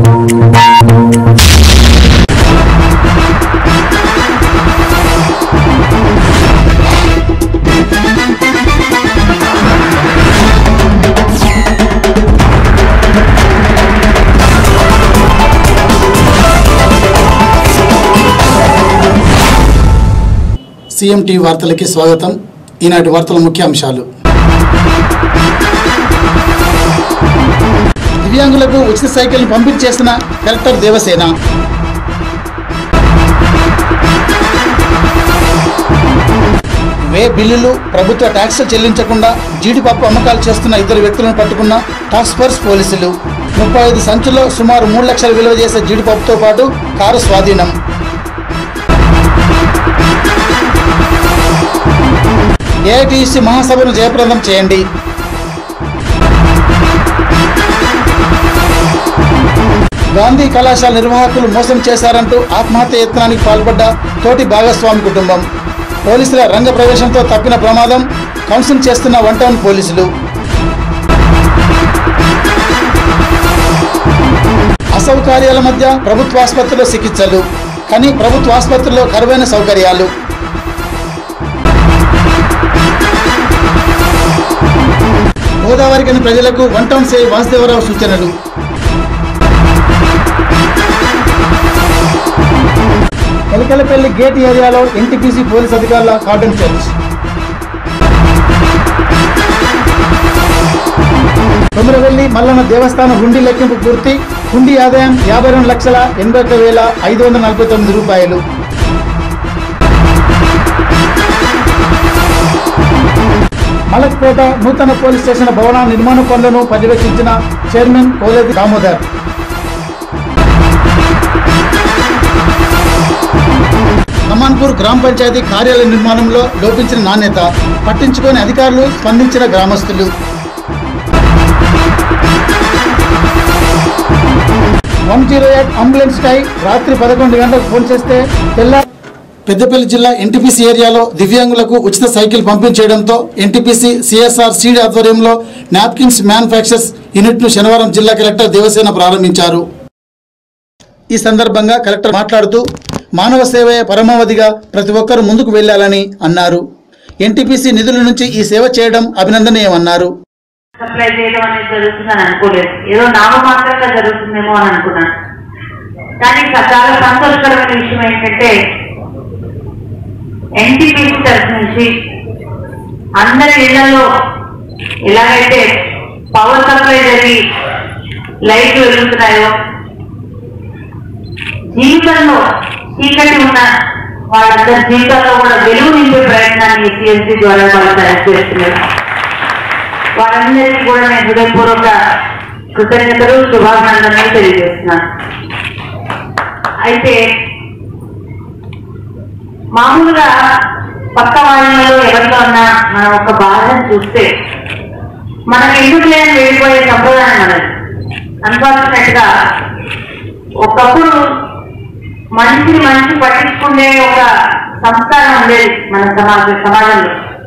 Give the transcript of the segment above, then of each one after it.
CM TV వార్తలకి స్వాగతం ఈనాటి వార్తల ముఖ్యాంశాలు దివ్యాంగులకు ఉచిత సైకిల్ పంపిణీ చేసిన కలెక్టర్ దేవసేన వే బిల్లులు ప్రభుత్వ ట్యాక్సులు చెల్లించకుండా జీడిపప్పు అమ్మకాలు చేస్తున్న ఇద్దరు వ్యక్తులను పట్టుకున్న టాస్క్ ఫోర్స్ పోలీసులు ముప్పై ఐదు సంచుల్లో సుమారు మూడు లక్షల విలువ చేసే జీడిపప్పుతో పాటు కారు స్వాధీనం ఏఐటీసీ మహాసభను జయప్రదం చేయండి గాంధీ కళాశాల నిర్వాహకులు మోసం చేశారంటూ ఆత్మహత్య యత్నానికి పాల్పడ్డ తోటి భాగస్వామి కుటుంబం పోలీసుల రంగ ప్రవేశంతో తప్పిన ప్రమాదం కౌన్సిలింగ్ చేస్తున్న వన్ టౌన్ పోలీసులు అసౌకర్యాల మధ్య ప్రభుత్వ ఆసుపత్రిలో చికిత్సలు కానీ ప్రభుత్వ ఆసుపత్రిలో కరువైన సౌకర్యాలు గోదావరికని ప్రజలకు వన్ టౌన్ సే వాసుదేవరావు సూచనలు ఎలకలపల్లి గేట్ ఏరియాలో ఎన్టీపీసీ పోలీస్ అధికారుల కార్డన్ చర్చ్ కొమరవెల్లి మల్లన్న దేవస్థానం హుండీ లెక్కింపు పూర్తి హుండీ ఆదాయం యాభై రెండు లక్షల ఎనభై ఒక్క వేల ఐదు వందల నలభై తొమ్మిది రూపాయలు మలక్పేట నూతన పోలీస్ స్టేషన్ భవన నిర్మాణ పనులను పర్యవేక్షించిన చైర్మన్ కోలేది దామోదర్ అమాన్పూర్ గ్రామ పంచాయతీ కార్యాలయ నిర్మాణంలో లోపించిన నాణ్యత పట్టించుకొని అధికారులు స్పందించిన గ్రామస్తులు వన్ జీరో ఎయిట్ అంబులెన్స్ టై రాత్రి పదకొండు గంటలకు ఫోన్ చేస్తే తెల్ల పెద్దపల్లి జిల్లా ఎన్టీపీసీ ఏరియాలో దివ్యాంగులకు ఉచిత సైకిల్ పంపిణీ చేయడంతో ఎన్టీపీసీ సిఎస్ఆర్ సీడ్ ఆధ్వర్యంలో నాప్కిన్స్ మ్యానుఫ్యాక్చర్స్ యూనిట్ను శనివారం జిల్లా కలెక్టర్ దేవసేన ప్రారంభించారు ఈ సందర్భంగా కలెక్టర్ మాట్లాడుతూ మానవ సేవే పరమావధిగా ప్రతి ఒక్కరూ ముందుకు వెళ్ళాలని అన్నారు ఎన్టీపీసీ నిధుల నుంచి ఈ సేవ చేయడం అభినందనీయమన్నారు సప్లై చేయడం అనేది జరుగుతుందని అనుకోలేదు ఏదో నామమాత్రంగా జరుగుతుందేమో అని అనుకున్నాను కానీ స- చాలా సంతోషకరమైన విషయం ఏంటంటే ఎన్టీపీసీ తరఫు నుంచి అందరి ఇళ్లలో ఎలాగైతే పవర్ సప్లై జరిగి లైట్లు వెలుగుతున్నాయో జీవితంలో చీకటి ఉన్న వాళ్ళందరి జీవితాల్లో కూడా వెలుగు నింపే ప్రయత్నాన్ని సిఎస్సి ద్వారా వాళ్ళు తయారు చేస్తున్నారు వారందరికీ కూడా నేను హృదయపూర్వక కృతజ్ఞతలు శుభాకాంక్షలు తెలియజేస్తున్నాను అయితే మామూలుగా పక్క వాళ్ళలో ఎవరిలో ఉన్నా మనం ఒక బాధను చూస్తే మనకి ఎందుకు లేని వెళ్ళిపోయే సంప్రదాయం మనది అన్ఫార్చునేట్ గా ఒకప్పుడు మనిషిని మనిషి పట్టించుకునే ఒక సంస్కారం ఉండేది మన సమాజ సమాజంలో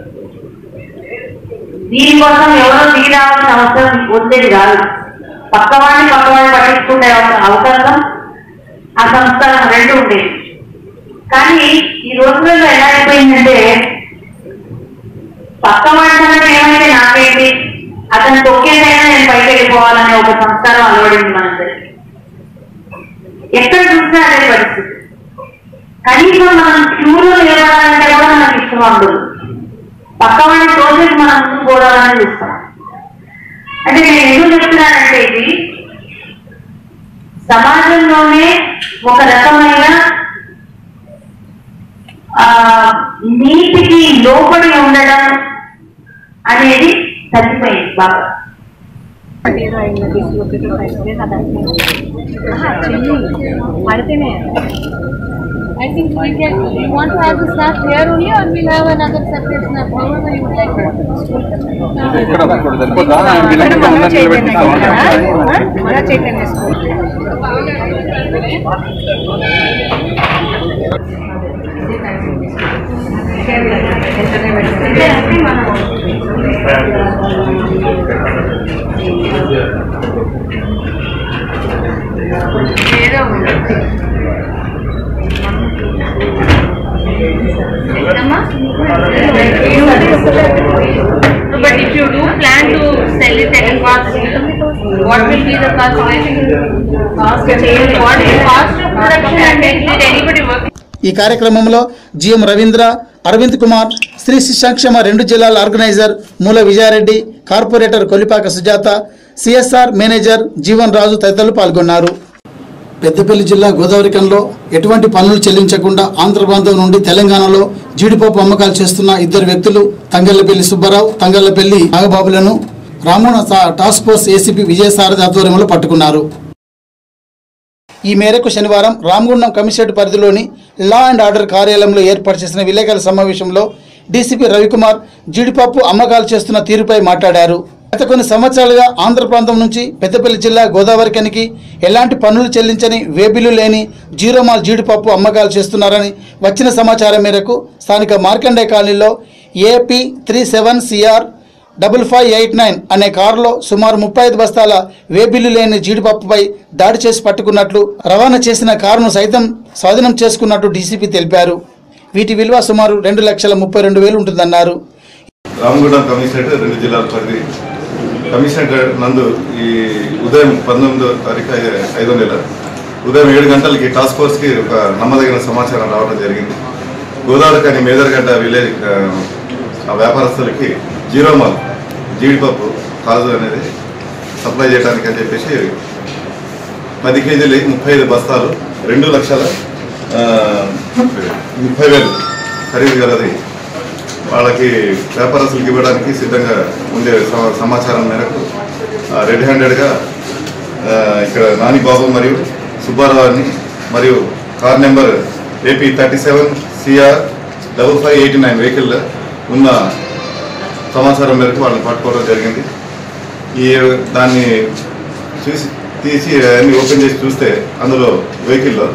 దీనికోసం ఎవరో దిగి రావాల్సిన అవసరం ఉండేది కాదు పక్కవాడిని పక్కవాడిని పట్టించుకునే ఒక అవకాశం ఆ సంస్కారం రెండు ఉండేది కానీ ఈ రోజులలో ఎలా అయిపోయిందంటే పక్కవాడి సంగతి ఏమైతే నాకేంటి అతను తొక్కేదైనా నేను పైకి వెళ్ళిపోవాలనే ఒక సంస్కారం అలవడింది మనందరికి ఎక్కడ చూసినా అదే పరిస్థితి కనీసం మనం క్యూలో నిలబడాలంటే కూడా మనకి ఇష్టం ఉండదు పక్కవాడిని తోసేసి మనం ముందుకు పోవాలని చూస్తాం అంటే నేను ఎందుకు చెప్తున్నానంటే ఇది సమాజంలోనే ఒక రకమైన ఆ నీతికి లోపడి ఉండడం అనేది తగ్గిపోయింది బాగా ఏదో అయింది డిస్లోకేటెడ్ అయితే అదంతే చెయ్యి పడితేనే I think we can, we want to have the snap here only or we'll have another separate snap, however you would like it. ఇక్కడ ఇక్కడ సరిపోతా వీళ్ళకి మన ఉందని చైతన్య నిలబెట్టిస్తాం మన Chaitanya school No, but if you do plan to sell it at a cost, what will be the cost? Cost change, what is cost of production and did anybody work? ఈ కార్యక్రమంలో GM Ravindra Arvind Kumar స్త్రీ శిశు సంక్షేమ రెండు జిల్లాల organiser Moola Vijayareddy corporator Kolipaka Sujatha CSR manager Jeevan Raju తదితరులు పాల్గొన్నారు పెద్దపల్లి జిల్లా గోదావరికంలో ఎటువంటి పన్నులు చెల్లించకుండా ఆంధ్రప్రాంతం నుండి తెలంగాణలో జీడిపప్పు అమ్మకాలు చేస్తున్న ఇద్దరు వ్యక్తులు తంగళ్లపల్లి సుబ్బారావు తంగళ్లపల్లి నాగబాబులను రామోణ సా- టాస్క్ ఫోర్స్ ఏసీపీ విజయసారథి ఆధ్వర్యంలో పట్టుకున్నారు ఈ మేరకు శనివారం రామగుండం కమిషనరేట్ పరిధిలోని లా అండ్ ఆర్డర్ కార్యాలయంలో ఏర్పాటు చేసిన విలేకరుల సమావేశంలో డీసీపీ రవికుమార్ జీడిపప్పు అమ్మకాలు చేస్తున్న తీరుపై మాట్లాడారు గత కొన్ని సంవత్సరాలుగా ఆంధ్ర ప్రాంతం నుంచి పెద్దపల్లి జిల్లా గోదావరికనికి ఎలాంటి పన్నులు చెల్లించని వేబిల్లు లేని జీరోమాల్ జీడిపప్పు అమ్మకాలు చేస్తున్నారని వచ్చిన సమాచారం మేరకు స్థానిక మార్కండే కాలనీలో AP three seven CR double five eight nine అనే కారులో సుమారు ముప్పై ఐదు బస్తాల వేబిల్లు లేని జీడిపప్పుపై దాడి చేసి పట్టుకున్నట్లు రవాణా చేసిన కారును సైతం స్వాధీనం చేసుకున్నట్టు డీసీపీ తెలిపారు వీటి విలువ సుమారు రెండు లక్షల ముప్పై రెండు వేలు ఉంటుందన్నారు రామగుండం కమిషనరేట్ రెండు జిల్లాల పరిధి కమిషనరేట్ నందు ఈ ఉదయం పంతొమ్మిదో తారీఖు ఐ- ఐదో నెల ఉదయం ఏడు గంటలకి టాస్క్ ఫోర్స్కి ఒక నమ్మదగిన సమాచారం రావడం జరిగింది గోదావరి కానీ మేదరగడ్డ విలేజ్ ఆ, ఆ వ్యాపారస్తులకి జీరో మాల్ జీడిపప్పు కాజు అనేది సప్లై చేయడానికి అని చెప్పేసి పది కేజీలు ముప్పై ఐదు బస్తాలు రెండు లక్షల ఆ, ముప్పై వేలు ఖరీదు గలది వాళ్ళకి వ్యాపారస్తులకు ఇవ్వడానికి సిద్ధంగా ఉండే సమ- సమాచారం మేరకు ఆ, రెడ్ హ్యాండెడ్గా ఆ, ఇక్కడ నాని బాబు మరియు సుబ్బారావుని మరియు car number AP thirty seven CR double five eighty nine vehicle ఉన్న సమాచారం మేరకు వాళ్ళని పట్టుకోవడం జరిగింది ఈ దాన్ని చూసి తీసి అన్ని ఓపెన్ చేసి చూస్తే అందులో వెహికల్లో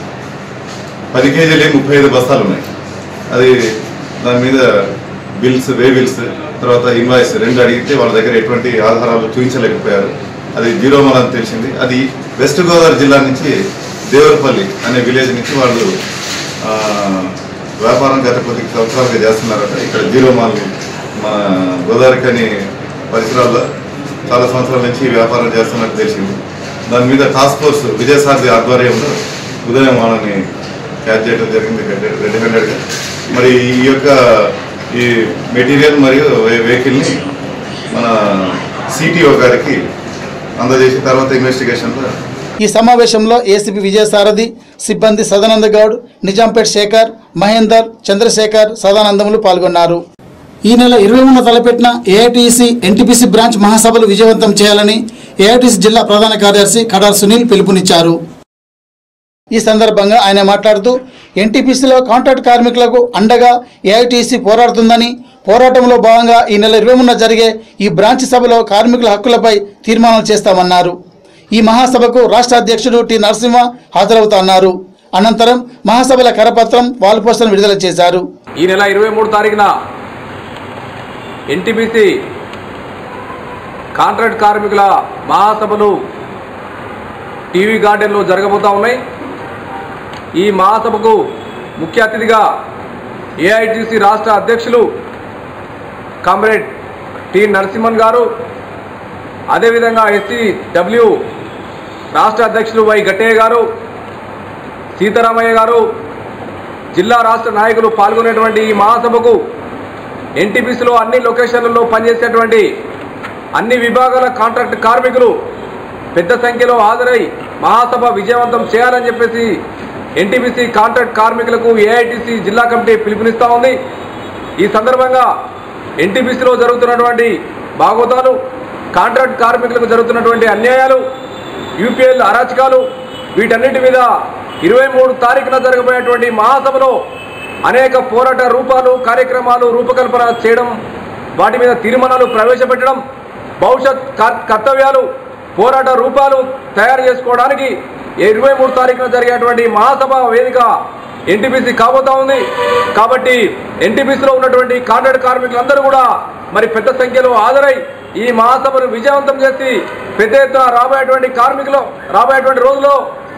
పది కేజీలు ముప్పై ఐదు బస్తాలు ఉన్నాయి అది దాని మీద బిల్స్ వే బిల్స్ తర్వాత ఇన్వాయిస్ రెండు అడిగితే వాళ్ళ దగ్గర ఎటువంటి ఆధారాలు చూపించలేకపోయారు అది జీరో మాల్ అని తెలిసింది అది వెస్ట్ గోదావరి జిల్లా నుంచి దేవరపల్లి అనే విలేజ్ నుంచి వాళ్ళు ఆ, వ్యాపారం గత కొద్ది సంవత్సరాలుగా చేస్తున్నారట ఇక్కడ జీరో మాల్ మన గోదావరి కని పరిసరాల్లో చాలా సంవత్సరాల నుంచి ఈ వ్యాపారం చేస్తున్నట్టు తెలిసింది దాని మీద టాస్క్ ఫోర్స్ విజయసారథి ఆధ్వర్యంలో ఉదయం వాళ్ళని క్యాచ్ చేయడం జరిగింది రెడ్ రెడ్ హ్యాండెడ్గా మరి ఈ యొక్క ఈ మెటీరియల్ మరియు వే- వెహికల్ని మన సిటిఓ గారికి అందజేసిన తర్వాత ఇన్వెస్టిగేషన్లో ఈ సమావేశంలో ఏసీపీ విజయసారథి సిబ్బంది సదానంద గౌడ్ నిజాంపేట్ శేఖర్ మహేందర్ చంద్రశేఖర్ సదానందములు పాల్గొన్నారు ఈ నెల ఇరవై మూడున తలపెట్టిన ఏఐటీసీ ఎన్టీపీసీ బ్రాంచ్ మహాసభలు విజయవంతం చేయాలని ఏఐటీసీ జిల్లా ప్రధాన కార్యదర్శి కడార్ సునీల్ పిలుపునిచ్చారు ఈ సందర్భంగా ఆయన మాట్లాడుతూ ఎన్టీపీసీలో కాంట్రాక్ట్ కార్మికులకు అండగా ఏఐటీసీ పోరాడుతుందని పోరాటంలో భాగంగా ఈ నెల ఇరవై మూడున జరిగే ఈ బ్రాంచ్ సభలో కార్మికుల హక్కులపై తీర్మానం చేస్తామన్నారు ఈ మహాసభకు రాష్ట్ర అధ్యక్షుడు టి నరసింహ హాజరవుతున్నారు అనంతరం మహాసభల కరపత్రం వాల్ పోస్టర్ను విడుదల చేశారు ఈ నెల ఇరవై మూడు తారీఖున ఎన్టీపీసీ కాంట్రాక్ట్ కార్మికుల మహాసభలు టీవీ గార్డెన్లో జరగబోతా ఉన్నాయి ఈ మహాసభకు ముఖ్య అతిథిగా ఏఐటీసీ రాష్ట్ర అధ్యక్షులు కామ్రేడ్ టి నరసింహన్ గారు అదేవిధంగా ఎస్సీ డబ్ల్యూ రాష్ట్ర అధ్యక్షులు వై గట్టయ్య గారు సీతారామయ్య గారు జిల్లా రాష్ట్ర నాయకులు పాల్గొనేటువంటి ఈ మహాసభకు ఎన్టీపీసీలో అన్ని లొకేషన్లలో పనిచేసేటువంటి అన్ని విభాగాల కాంట్రాక్ట్ కార్మికులు పెద్ద సంఖ్యలో హాజరై మహాసభ విజయవంతం చేయాలని చెప్పేసి ఎన్టీపీసీ కాంట్రాక్ట్ కార్మికులకు ఏఐటీసీ జిల్లా కమిటీ పిలుపునిస్తూ ఉంది ఈ సందర్భంగా ఎన్టీపీసీలో జరుగుతున్నటువంటి భాగవతాలు కాంట్రాక్ట్ కార్మికులకు జరుగుతున్నటువంటి అన్యాయాలు యూపీఎల్ అరాచకాలు వీటన్నిటి మీద ఇరవై మూడు తారీఖున జరగబోయేటువంటి మహాసభలో అనేక పోరాట రూపాలు కార్యక్రమాలు రూపకల్పన చేయడం వాటి మీద తీర్మానాలు ప్రవేశపెట్టడం భవిష్యత్ కర్- కర్తవ్యాలు పోరాట రూపాలు తయారు చేసుకోవడానికి ఇరవై మూడు తారీఖున జరిగేటువంటి మహాసభ వేదిక ఎన్టీపీసీ కాబోతా ఉంది కాబట్టి ఎన్టీపీసీలో ఉన్నటువంటి కాంట్రాక్ట్ కార్మికులందరూ కూడా మరి పెద్ద సంఖ్యలో హాజరై ఈ మహాసభను విజయవంతం చేసి పెద్ద ఎత్తున రాబోయేటువంటి కార్మికులు రాబోయేటువంటి రోజుల్లో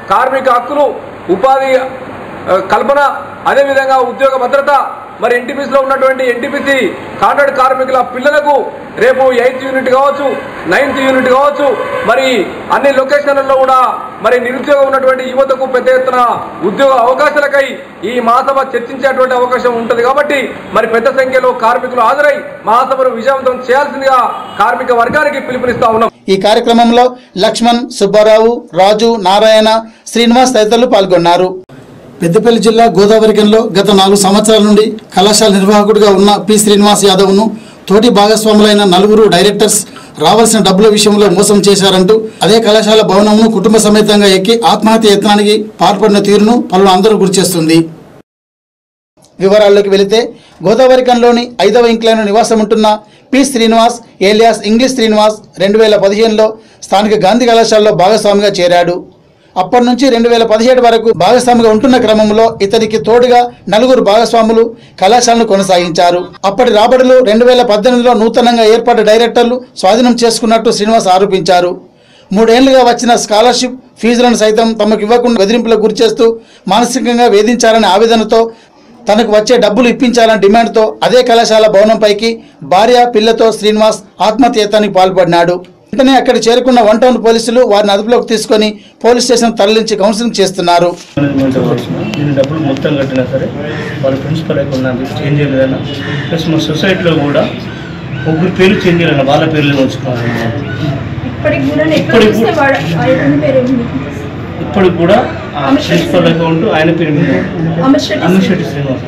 కార్మిక హక్కులు ఉపాధి ఆ, కల్పన అదేవిధంగా ఉద్యోగ భద్రత మరి ఎన్టీపీసీలో ఉన్నటువంటి ఎన్టీపీసీ కాంట్రాక్ట్ కార్మికుల పిల్లలకు రేపు ఎయిత్ యూనిట్ కావచ్చు నైన్త్ యూనిట్ కావచ్చు మరి అన్ని లొకేషన్లలో కూడా మరి నిరుద్యోగం ఉన్నటువంటి యువతకు పెద్ద ఎత్తున ఉద్యోగ అవకాశాలకై ఈ మహాసభ చర్చించేటువంటి అవకాశం ఉంటుంది కాబట్టి మరి పెద్ద సంఖ్యలో కార్మికులు హాజరై మహాసభను విజయవంతం చేయాల్సిందిగా కార్మిక వర్గానికి పిలుపునిస్తా ఉన్నాం ఈ కార్యక్రమంలో లక్ష్మణ్ సుబ్బారావు రాజు నారాయణ శ్రీనివాస్ తదితరులు పాల్గొన్నారు పెద్దపల్లి జిల్లా గోదావరికంలో గత నాలుగు సంవత్సరాల నుండి కళాశాల నిర్వాహకుడిగా ఉన్న పి శ్రీనివాస్ యాదవ్ను తోటి భాగస్వాములైన నలుగురు డైరెక్టర్స్ రావాల్సిన డబ్బుల విషయంలో మోసం చేశారంటూ అదే కళాశాల భవనంను కుటుంబ సమేతంగా ఎక్కి ఆత్మహత్య యత్నానికి పాల్పడిన తీరును పలువురు అందరూ గుర్తిస్తుంది వివరాల్లోకి వెళితే గోదావరికంలోని ఐదవ ఇంక్లైన్ నివాసం ఉంటున్న P Srinivas alias English Srinivas రెండు వేల పదిహేనులో స్థానిక గాంధీ కళాశాలలో భాగస్వామిగా చేరాడు అప్పటి నుంచి రెండు వేల పదిహేడు వరకు భాగస్వామిగా ఉంటున్న క్రమంలో ఇతనికి తోడుగా నలుగురు భాగస్వాములు కళాశాలను కొనసాగించారు అప్పటి రాబడులు రెండు వేల పద్దెనిమిదిలో నూతనంగా ఏర్పడ్డ డైరెక్టర్లు స్వాధీనం చేసుకున్నట్టు శ్రీనివాస్ ఆరోపించారు మూడేళ్లుగా వచ్చిన స్కాలర్షిప్ ఫీజులను సైతం తమకు ఇవ్వకుండా బెదిరింపులకు గురిచేస్తూ మానసికంగా వేధించారనే ఆవేదనతో తనకు వచ్చే డబ్బులు ఇప్పించాలని డిమాండ్తో అదే కళాశాల భవనంపైకి భార్య పిల్లతో శ్రీనివాస్ ఆత్మహత్యతానికి పాల్పడినాడు వెంటనే అక్కడ చేరుకున్న వన్ టౌన్ పోలీసులు వారిని అదుపులోకి తీసుకొని పోలీస్ స్టేషన్ తరలించి కౌన్సిలింగ్ చేస్తున్నారు మేనేజ్మెంట్ వచ్చిన దీని డబ్బులు మొత్తం కట్టినా సరే వాళ్ళ ప్రిన్సిపల్ అయితే నాకు చేంజ్ చేయలేదన్న ప్లస్ మన సొసైటీలో కూడా ముగ్గురు పేర్లు చేంజ్ చేయాలన్న వాళ్ళ పేర్లను ఉంచుకోవాలి ఇప్పటికి కూడా ఎక్కడ ఇప్పటికి చూస్తే కూడా- వాడు ఆయన పేరు ఏంటి? ఇప్పటికి కూడా ఆ అమిత్ షా ప్రిన్సిపల్ అకౌంట్ ఆయన పేరు మీద ఉంది. అమిత్ షెట్టి అమిత్ శెట్టి శ్రీనివాస్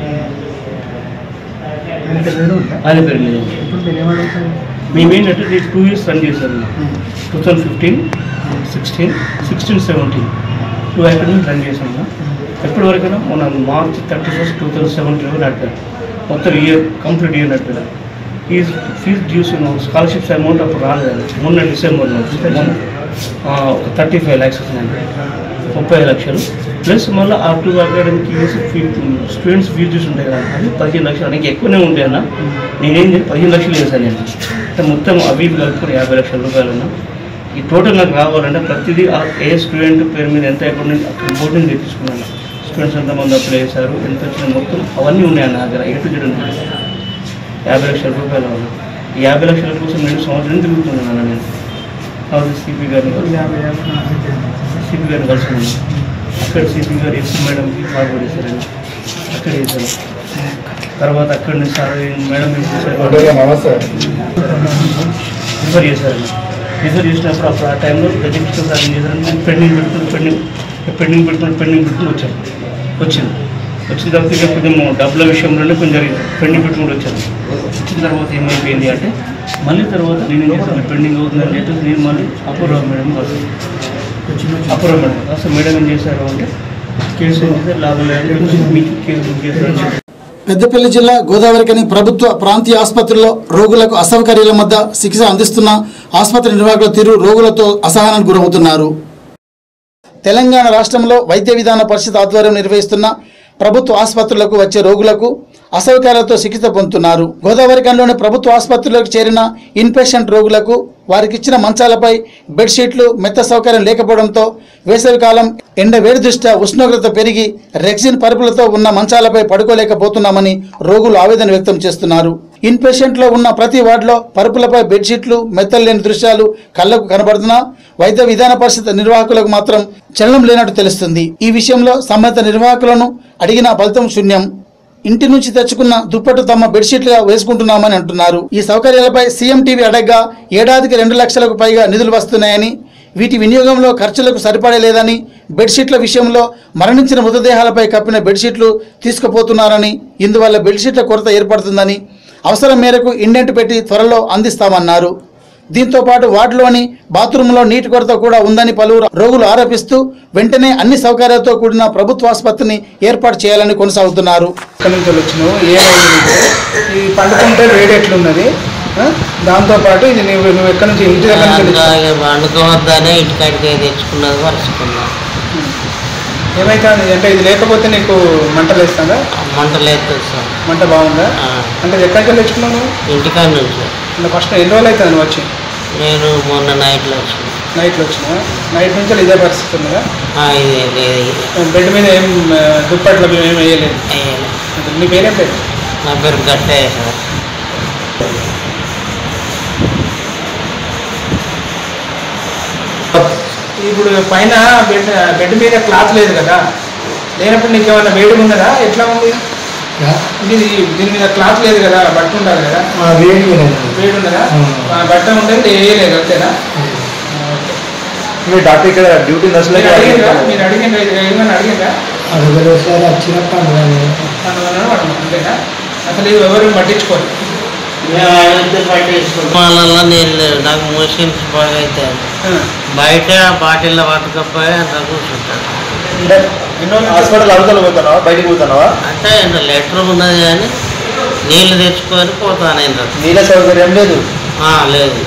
ఆయన పేరు మీద ఉంది. మేమేంటంటే నేను టూ ఇయర్స్ రన్ చేశాను two thousand fifteen sixteen sixteen seventeen two academy run చేశాను ఎప్పటి వరకైనా మొన్న March thirty first two thousand సెవెంటీన్లో నడిపాను మొత్తం ఇయర్ కంప్లీట్ ఇయర్ నడిపాను fees fees dues scholarships amount అప్పుడు రాలేదు మొన్న డిసెంబర్లో మొన్న ఆ, ఒక థర్టీ ఫైవ్ ల్యాక్స్ వచ్చినాయి ముప్పై లక్షలు ప్లస్ మళ్ళీ ఆ two academic years fee students fee చూసి ఉంటాయి కదా అది పదిహేను లక్షలు అనేది ఎక్కువనే ఉంటాయి అన్న నేనేం చేసి పదిహేను లక్షలు చేశాను నేను అంటే మొత్తం అవి ఇవి కలుపుకొని యాభై లక్షల రూపాయలు అన్న ఈ టోటల్ నాకు రావాలంటే ప్రతిదీ ఆ ఏ స్టూడెంట్ పేరు మీద ఎంత అకౌంట్ నుంచి అక్కడ బోర్డుని తెప్పించుకున్నాను స్టూడెంట్స్ ఎంతమంది అప్లై చేశారు ఎంత వచ్చిన మొత్తం అవన్నీ ఉన్నాయి నా దగ్గర ఏ టు జెడ్ ఉంది యాభై లక్షల రూపాయలు అన్న ఈ యాభై లక్షల కోసం నేను సంవత్సరం తిరుగుతున్నాను అన్న నేను హౌస్ సిపి గారిని సిపి గారిని కలిసి అక్కడ సిపి గారు ఎస్ మేడంకి ఫార్వర్డ్ చేశారండి అక్కడ చేశారు తర్వాత అక్కడ నుంచి సార్ మేడం ఏం చేశారు రిఫర్ చేశారండి రిఫర్ చేసినప్పుడు అప్పుడు ఆ టైంలో గజకిష్టం సార్ ఏం చేశారంటే పెండింగ్ పెట్టుకుని పెండింగ్ పెండింగ్ పెట్టుకుని పెండింగ్ పెట్టుకుని వచ్చాను వచ్చింది వచ్చిన తర్వాత ఇక కొంచెం డబ్బుల విషయంలోనే కొంచెం జరిగింది పెండింగ్ పెట్టుకుని వచ్చాను వచ్చిన తర్వాత ఏమైపోయింది అంటే మళ్ళీ తర్వాత నేను ఏం చేశాను పెండింగ్ అవుతుందని చెప్పేసి నేను మళ్ళీ అపూర్వ మేడం కలిసి అపూర్వ మేడం అసలు మేడం ఏం చేశారు అంటే కేసు ఏం చేశారు లాభం లేదు మీకు కేసు బుక్ చేశారు అని చెప్పారు. పెద్దపల్లి జిల్లా గోదావరికని ప్రభుత్వ ప్రాంతీయ ఆసుపత్రిలో రోగులకు అసౌకర్యాల మధ్య చికిత్స అందిస్తున్న ఆసుపత్రి నిర్వాహకుల తీరు రోగులతో అసహనానికి గురవుతున్నారు తెలంగాణ రాష్ట్రంలో వైద్య విధాన పరిషత్ ఆధ్వర్యం నిర్వహిస్తున్న ప్రభుత్వ ఆసుపత్రులకు వచ్చే రోగులకు అసౌకర్యాలతో చికిత్స పొందుతున్నారు గోదావరికంలోని ప్రభుత్వ ఆసుపత్రులకు చేరిన ఇన్పేషెంట్ రోగులకు వారికి ఇచ్చిన మంచాలపై బెడ్షీట్లు మెత్త సౌకర్యం లేకపోవడంతో వేసవికాలం ఎండ వేడి దృష్ట్యా ఉష్ణోగ్రత పెరిగి రెక్సిన్ పరుపులతో ఉన్న మంచాలపై పడుకోలేకపోతున్నామని రోగులు ఆవేదన వ్యక్తం చేస్తున్నారు ఇన్ పేషెంట్లో ఉన్న ప్రతి వార్డులో పరుపులపై బెడ్షీట్లు మెత్తలు లేని దృశ్యాలు కళ్లకు కనబడుతున్నా వైద్య విధాన పరిషత్ నిర్వాహకులకు మాత్రం చలనం లేనట్టు తెలుస్తుంది ఈ విషయంలో సంబంధిత నిర్వాహకులను అడిగిన ఫలితం శూన్యం ఇంటి నుంచి తెచ్చుకున్న దుప్పట్టు తమ బెడ్షీట్లుగా వేసుకుంటున్నామని అంటున్నారు ఈ సౌకర్యాలపై సీఎం టీవీ అడగ్గా ఏడాదికి రెండు లక్షలకు పైగా నిధులు వస్తున్నాయని వీటి వినియోగంలో ఖర్చులకు సరిపడలేదని బెడ్షీట్ల విషయంలో మరణించిన మృతదేహాలపై కప్పిన బెడ్షీట్లు తీసుకుపోతున్నారని ఇందువల్ల బెడ్షీట్ల కొరత ఏర్పడుతుందని అవసరం మేరకు ఇండెంట్ పెట్టి త్వరలో అందిస్తామన్నారు దీంతో పాటు వార్డులోని బాత్రూంలో నీటి కొరత కూడా ఉందని పలువురు రోగులు ఆరోపిస్తూ వెంటనే అన్ని సౌకర్యాలతో కూడిన ప్రభుత్వ ఆసుపత్రిని ఏర్పాటు చేయాలని కొనసాగుతున్నారు ఎక్కడి నుంచి వచ్చినావు ఏమైంది నీకు ఈ పండుకుంటే వేడి ఎట్లున్నది ఆ? దాంతోపాటు ఇది నువ్వు నువ్వు ఎక్కడి నుంచి ఇంటి దగ్గర నుంచి వచ్చి- వండుకోవద్దనే ఇటుకడికే తెచ్చుకున్నది పరుచుకున్నా ఏమైతుంది అంటే ఇది లేకపోతే నీకు మంటలు వేస్తుందా మంట లేదు సార్ మంట బాగుందా ఆ, అంటే ఇది ఎక్కడికి వెళ్ళి తెచ్చుకున్నావు నువ్వు ఇంటికాడ నుంచి అంటే ఫస్ట్ ఎన్ని రోజులు అవుతుంది నువ్వు వచ్చి నేను మొన్న నైట్లో వచ్చిన నైట్లో వచ్చిన నైట్ నుంచి ఇదే పరిస్థితి ఉన్నదా ఆ, ఇది లేదు బెడ్ మీద ఏం ఆ, దుప్పట్లు అవి ఏం వేయలేదు అయ్యేది. అసలు నీ పేరేం పేరు నా పేరు గట్టయ్య సార్ ఇప్పుడు పైన బెడ్ బెడ్ మీద క్లాత్ లేదు కదా లేనప్పుడు నీకు ఏమైనా వేడి ఉన్నదా ఎట్లా ఉంది ఇది దీని మీద క్లాత్ లేదు కదా బట్ట ఉండాలి కదా వేడి వేడి ఉన్నదా ఆ, బట్ట ఉండేది వేయలేదు అంతేనా మీరు డాక్టర్ ఇక్కడ డ్యూటీ నర్సులకి మీరు అడిగిందా మీరు అడిగిందా ఇది ఏమైనా అడిగిందా అడుగులు సార్ వచ్చినప్పుడు అందువలన వాడు అంతేనా అసలు ఇది ఎవరు పట్టించుకోరు మేము అడిగితే పట్టేసుకుంటాం వాళ్ళల్లో నీళ్ళు లేవు. నాకు మోషన్స్ బాగా అవుతాయి బయట బాటిల్లో పట్టుకపోయి అంత కూర్చుంటాను హాస్పిటల్ అవతల పోతున్నావా బయటికి పోతున్నావా అంటే ఇంత లెటర్ ఉన్నది కానీ నీళ్ళు తెచ్చుకొని పోతాను ఇంత నీళ్ళ సౌకర్యం లేదు లేదు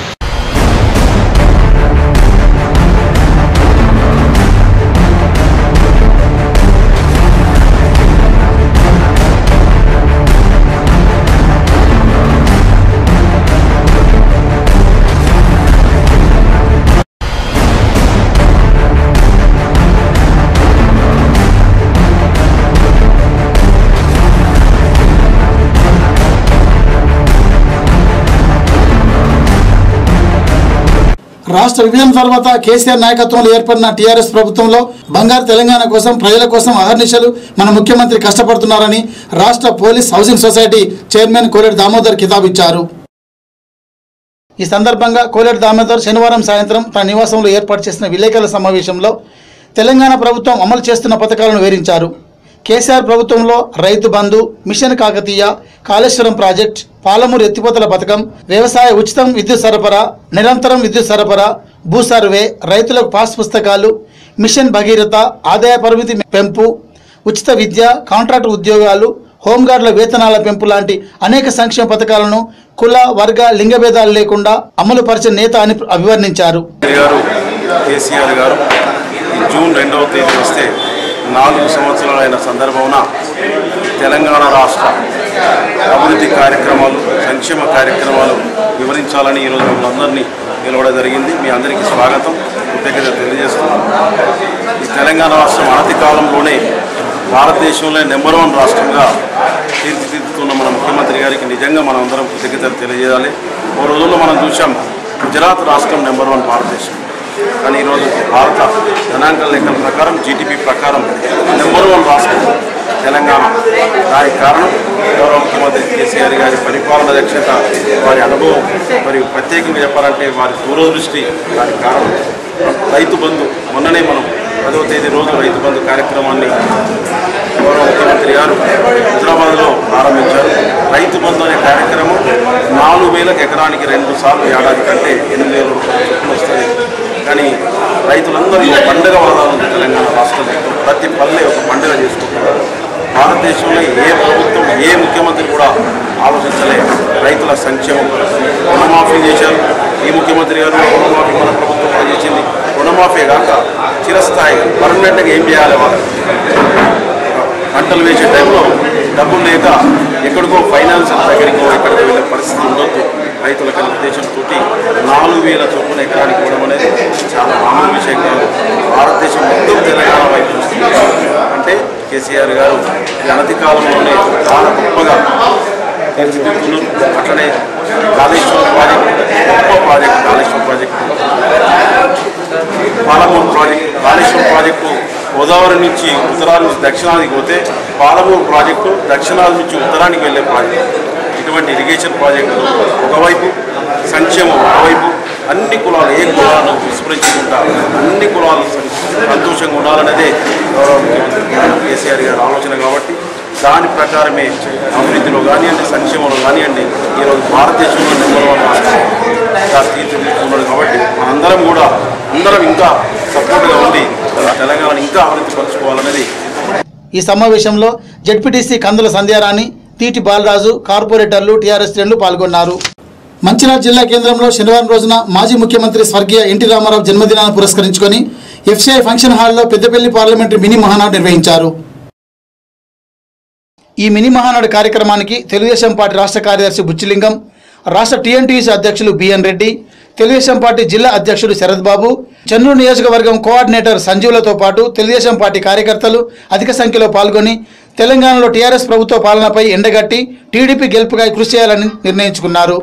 రాష్ట్ర విభజన తర్వాత కేసీఆర్ నాయకత్వంలో ఏర్పడిన టీఆర్ఎస్ ప్రభుత్వంలో బంగారు తెలంగాణ కోసం ప్రజల కోసం అహర్నిశలు మన ముఖ్యమంత్రి కష్టపడుతున్నారని రాష్ట్ర police housing society chairman Koleti Damodar కితాబ్ ఇచ్చారు ఈ సందర్భంగా కోలేటి దామోదర్ శనివారం సాయంత్రం తన నివాసంలో ఏర్పాటు చేసిన విలేకరుల సమావేశంలో తెలంగాణ ప్రభుత్వం అమలు చేస్తున్న పథకాలను వివరించారు కేసీఆర్ ప్రభుత్వంలో రైతు బంధు మిషన్ కాకతీయ కాళేశ్వరం ప్రాజెక్ట్ పాలమూరు ఎత్తిపోతల పథకం వ్యవసాయ ఉచితం విద్యుత్ సరఫరా నిరంతరం విద్యుత్ సరఫరా భూ సర్వే రైతులకు పాస్ పుస్తకాలు మిషన్ భగీరథ ఆదాయ పరిమితి పెంపు ఉచిత విద్య కాంట్రాక్ట్ ఉద్యోగాలు హోంగార్డుల వేతనాల పెంపు లాంటి అనేక సంక్షేమ పథకాలను కుల వర్గ లింగ భేదాలు లేకుండా అమలు పరిచిన నేత అని అభివర్ణించారు గారు కేసీఆర్ గారు ఈ జూన్ రెండవ తేదీ వస్తే నాలుగు సంవత్సరాలైన సందర్భమున తెలంగాణ రాష్ట్ర అభివృద్ధి కార్యక్రమాలు సంక్షేమ కార్యక్రమాలు వివరించాలని ఈరోజు మిమ్మల్ని అందరినీ నిలవడం జరిగింది మీ అందరికీ స్వాగతం కృతజ్ఞత తెలియజేస్తున్నాను ఈ తెలంగాణ రాష్ట్రం అనతి కాలంలోనే భారతదేశంలో నెంబర్ వన్ రాష్ట్రంగా తీర్చిదిద్దుతున్న మన ముఖ్యమంత్రి గారికి నిజంగా మనం అందరం కృతజ్ఞతలు తెలియజేయాలి ఓ రోజుల్లో మనం చూసాం గుజరాత్ రాష్ట్రం నెంబర్ వన్ భారతదేశం కానీ ఈరోజు భారత గణాంకాల లెక్కల ప్రకారం జీడిపి ప్రకారం నెంబర్ వన్ రాష్ట్రం తెలంగాణ దానికి కారణం గౌరవ ముఖ్యమంత్రి కేసీఆర్ గారి పరిపాలన దక్షత వారి అనుభవం మరియు ప్రత్యేకంగా చెప్పాలంటే వారి దూరదృష్టి దానికి కారణం రైతు బంధు మొన్ననే మనం పదవ తేదీ రోజు రైతు బంధు కార్యక్రమాన్ని గౌరవ ముఖ్యమంత్రి గారు హైదరాబాద్లో ప్రారంభించారు రైతు బంధు అనే కార్యక్రమం నాలుగు వేలకు ఎకరానికి రెండు సార్లు ఏడాది కంటే ఎనిమిది వేల రూపాయలు చొప్పున వస్తుంది కానీ రైతులందరూ ఒక పండుగ వాదాలు తెలంగాణ రాష్ట్రంలో ప్రతి పల్లె ఒక పండుగ చేసుకుంటున్నారు భారతదేశంలో ఏ ప్రభుత్వం ఏ ముఖ్యమంత్రి కూడా ఆలోచించలే రైతుల సంక్షేమం కొరకు. రుణమాఫీ చేశారు ఈ ముఖ్యమంత్రి గారు రుణమాఫీ మన ప్రభుత్వం కూడా చేసింది రుణమాఫీ కాక చిరస్థాయిగా పర్మనెంట్గా ఏం చేయాలి వాళ్ళు పంటలు వేసే టైంలో డబ్బులు లేక ఎక్కడికో ఫైనాన్స్ దగ్గరికో ఎక్కడికో వెళ్ళే పరిస్థితి ఉండొద్దు రైతులకు అనే ఉద్దేశంతో నాలుగు వేల చొప్పున ఎకరానికి ఇవ్వడం అనేది చాలా మామూలు విషయం కాదు భారతదేశం మొత్తం తెలంగాణ వైపు చూస్తుంది అంటే కేసీఆర్ గారు ఈ అనతి కాలంలోనే చాలా గొప్పగా తీర్చిదిద్దుతున్నారు అట్లనే కాళేశ్వరం ప్రాజెక్టు గొప్ప project Kaleshwaram project Palamuru project Kaleshwaram project Godavari నుంచి ఉత్తరాది నుంచి దక్షిణానికి పోతే పాలమూరు ప్రాజెక్టు దక్షిణాది నుంచి ఉత్తరానికి వెళ్ళే ప్రాజెక్టు ఇటువంటి ఇరిగేషన్ ప్రాజెక్టులు ఒకవైపు సంక్షేమం ఒకవైపు అన్ని కులాలు ఏ కులాలను విస్మరించకుండా అన్ని కులాలు సం- సంతోషంగా ఉండాలనేదే గౌరవ ముఖ్యమంత్రి కేసీఆర్ గారి ఆలోచన కాబట్టి దాని ప్రకారమే అభివృద్ధిలో కానివ్వండి సంక్షేమంలో కానివ్వండి ఈరోజు భారతదేశంలో నెంబర్ వన్ రాష్ట్రంగా తీర్చిదిద్దుతున్నాడు కాబట్టి మనందరం కూడా అందరం ఇంకా సపోర్ట్గా ఉండి మన తెలంగాణను ఇంకా అభివృద్ధి పరచుకోవాలనేది ఈ సమావేశంలో జడ్పీటీసీ కందుల సంధ్యారాణి తీటి బాలరాజు కార్పొరేటర్లు టీఆర్ఎస్ శ్రేణులు పాల్గొన్నారు మంచిర్యాల జిల్లా కేంద్రంలో శనివారం రోజున మాజీ ముఖ్యమంత్రి స్వర్గీయ ఎన్టీ రామారావు జన్మదినాన్ని పురస్కరించుకొని ఎఫ్సిఐ ఫంక్షన్ హాల్లో పెద్దపల్లి పార్లమెంటరీ మినీ మహానాడు నిర్వహించారు ఈ మినీ మహానాడు కార్యక్రమానికి తెలుగుదేశం పార్టీ రాష్ట్ర కార్యదర్శి బుచ్చిలింగం రాష్ట్ర టీఎన్టీసీ అధ్యక్షులు బిఎన్ రెడ్డి తెలుగుదేశం పార్టీ జిల్లా అధ్యక్షుడు శరత్ బాబు చెన్నూరు నియోజకవర్గం కోఆర్డినేటర్ సంజీవులతో పాటు తెలుగుదేశం పార్టీ కార్యకర్తలు అధిక సంఖ్యలో పాల్గొని తెలంగాణలో టీఆర్ఎస్ ప్రభుత్వ పాలనపై ఎండగట్టి టీడీపీ గెలుపుగా కృషి చేయాలని నిర్ణయించుకున్నారు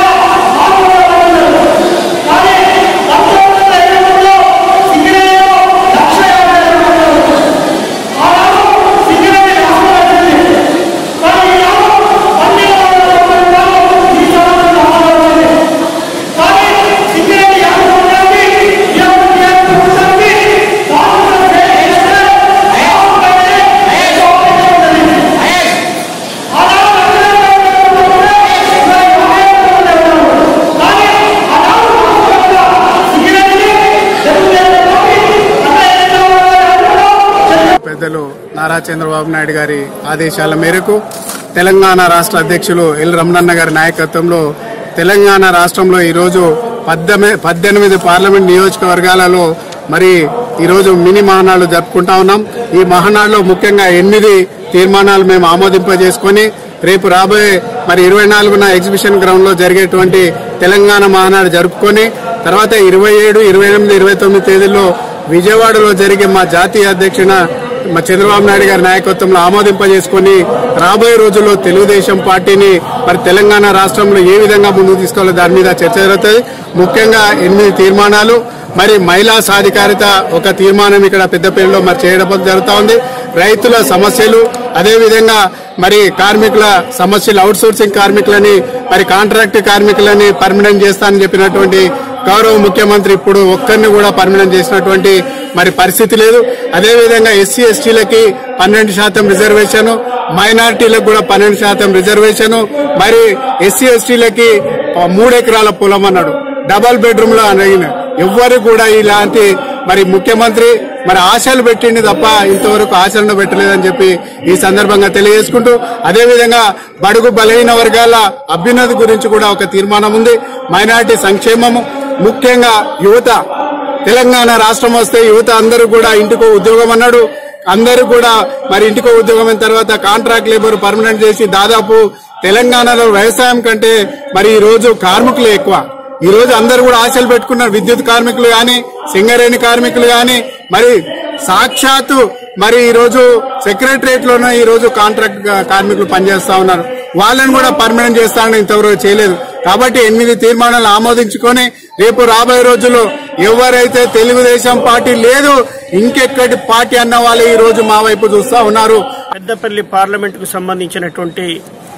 పెద్దలు నారా చంద్రబాబు నాయుడు గారి ఆదేశాల మేరకు తెలంగాణ రాష్ట్ర అధ్యక్షులు ఎల్ రమణన్న గారి నాయకత్వంలో తెలంగాణ రాష్ట్రంలో ఈరోజు పద్దెమి పద్దెనిమిది పార్లమెంట్ నియోజకవర్గాలలో మరి ఈరోజు మినీ మహానాడు జరుపుకుంటా ఉన్నాం ఈ మహానాడులో ముఖ్యంగా ఎనిమిది తీర్మానాలు మేము ఆమోదింపజేసుకొని రేపు రాబోయే మరి ఇరవై నాలుగున ఎగ్జిబిషన్ గ్రౌండ్ లో జరిగేటువంటి తెలంగాణ మహానాడు జరుపుకొని తర్వాత ఇరవై ఏడు ఇరవై ఎనిమిది ఇరవై తొమ్మిది తేదీల్లో విజయవాడలో జరిగే మా జాతీయ అధ్యక్షున మా చంద్రబాబు నాయుడు గారి నాయకత్వంలో ఆమోదింపజేసుకొని రాబోయే రోజుల్లో తెలుగుదేశం పార్టీని మరి తెలంగాణ రాష్ట్రంలో ఏ విధంగా ముందుకు తీసుకోవాలో దాని మీద చర్చ జరుగుతుంది ముఖ్యంగా ఎనిమిది తీర్మానాలు మరి మహిళా సాధికారిత ఒక తీర్మానం ఇక్కడ పెద్దపల్లిలో మరి చేయడం జరుగుతా ఉంది రైతుల సమస్యలు అదేవిధంగా మరి కార్మికుల సమస్యలు అవుట్ సోర్సింగ్ కార్మికులని మరి కాంట్రాక్ట్ కార్మికులని పర్మనెంట్ చేస్తానని చెప్పినటువంటి గౌరవ ముఖ్యమంత్రి ఇప్పుడు ఒక్కరిని కూడా పర్మనెంట్ చేసినటువంటి మరి పరిస్థితి లేదు అదేవిధంగా ఎస్సీ ఎస్టీలకి పన్నెండు శాతం రిజర్వేషన్ మైనార్టీలకు కూడా పన్నెండు శాతం రిజర్వేషన్ మరి ఎస్సీ ఎస్టీలకి మూడు ఎకరాల పొలం అన్నాడు డబల్ బెడ్రూమ్ లో అడిగిన ఎవ్వరు కూడా ఇలాంటి మరి ముఖ్యమంత్రి మరి ఆశలు పెట్టింది తప్ప ఇంతవరకు ఆశలను పెట్టలేదని చెప్పి ఈ సందర్భంగా తెలియజేసుకుంటూ అదేవిధంగా బడుగు బలహీన వర్గాల అభ్యున్నతి గురించి కూడా ఒక తీర్మానం ఉంది మైనార్టీ సంక్షేమము ముఖ్యంగా యువత తెలంగాణ రాష్ట్రం వస్తే యువత అందరూ కూడా ఇంటికో ఉద్యోగం అన్నాడు అందరూ కూడా మరి ఇంటికో ఉద్యోగం అయిన తర్వాత కాంట్రాక్ట్ లేబర్ పర్మనెంట్ చేసి దాదాపు తెలంగాణలో వ్యవసాయం కంటే మరి ఈ రోజు కార్మికులు ఎక్కువ ఈ రోజు అందరూ కూడా ఆశలు పెట్టుకున్నారు విద్యుత్ కార్మికులు గాని సింగరేణి కార్మికులు గాని మరి సాక్షాత్తు మరి ఈ రోజు సెక్రటరియట్ లోనే ఈ రోజు కాంట్రాక్ట్ కార్మికులు పనిచేస్తా ఉన్నారు వాళ్ళని కూడా పర్మనెంట్ చేస్తానని ఇంతవరకు చేయలేదు కాబట్టి ఎనిమిది తీర్మానాలు ఆమోదించుకొని రేపు రాబోయే రోజుల్లో ఎవరైతే తెలుగుదేశం పార్టీ లేదు ఇంకెక్కడి పార్టీ అన్న వాళ్ళు ఈ రోజు మా వైపు చూస్తా ఉన్నారు పెద్దపల్లి పార్లమెంటుకు సంబంధించినటువంటి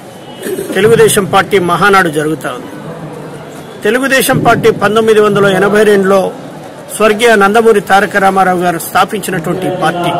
తెలుగుదేశం పార్టీ మహానాడు జరుగుతా ఉంది తెలుగుదేశం పార్టీ పంతొమ్మిది వందల ఎనభై రెండులో స్వర్గీయ నందమూరి తారక రామారావు గారు స్థాపించినటువంటి పార్టీ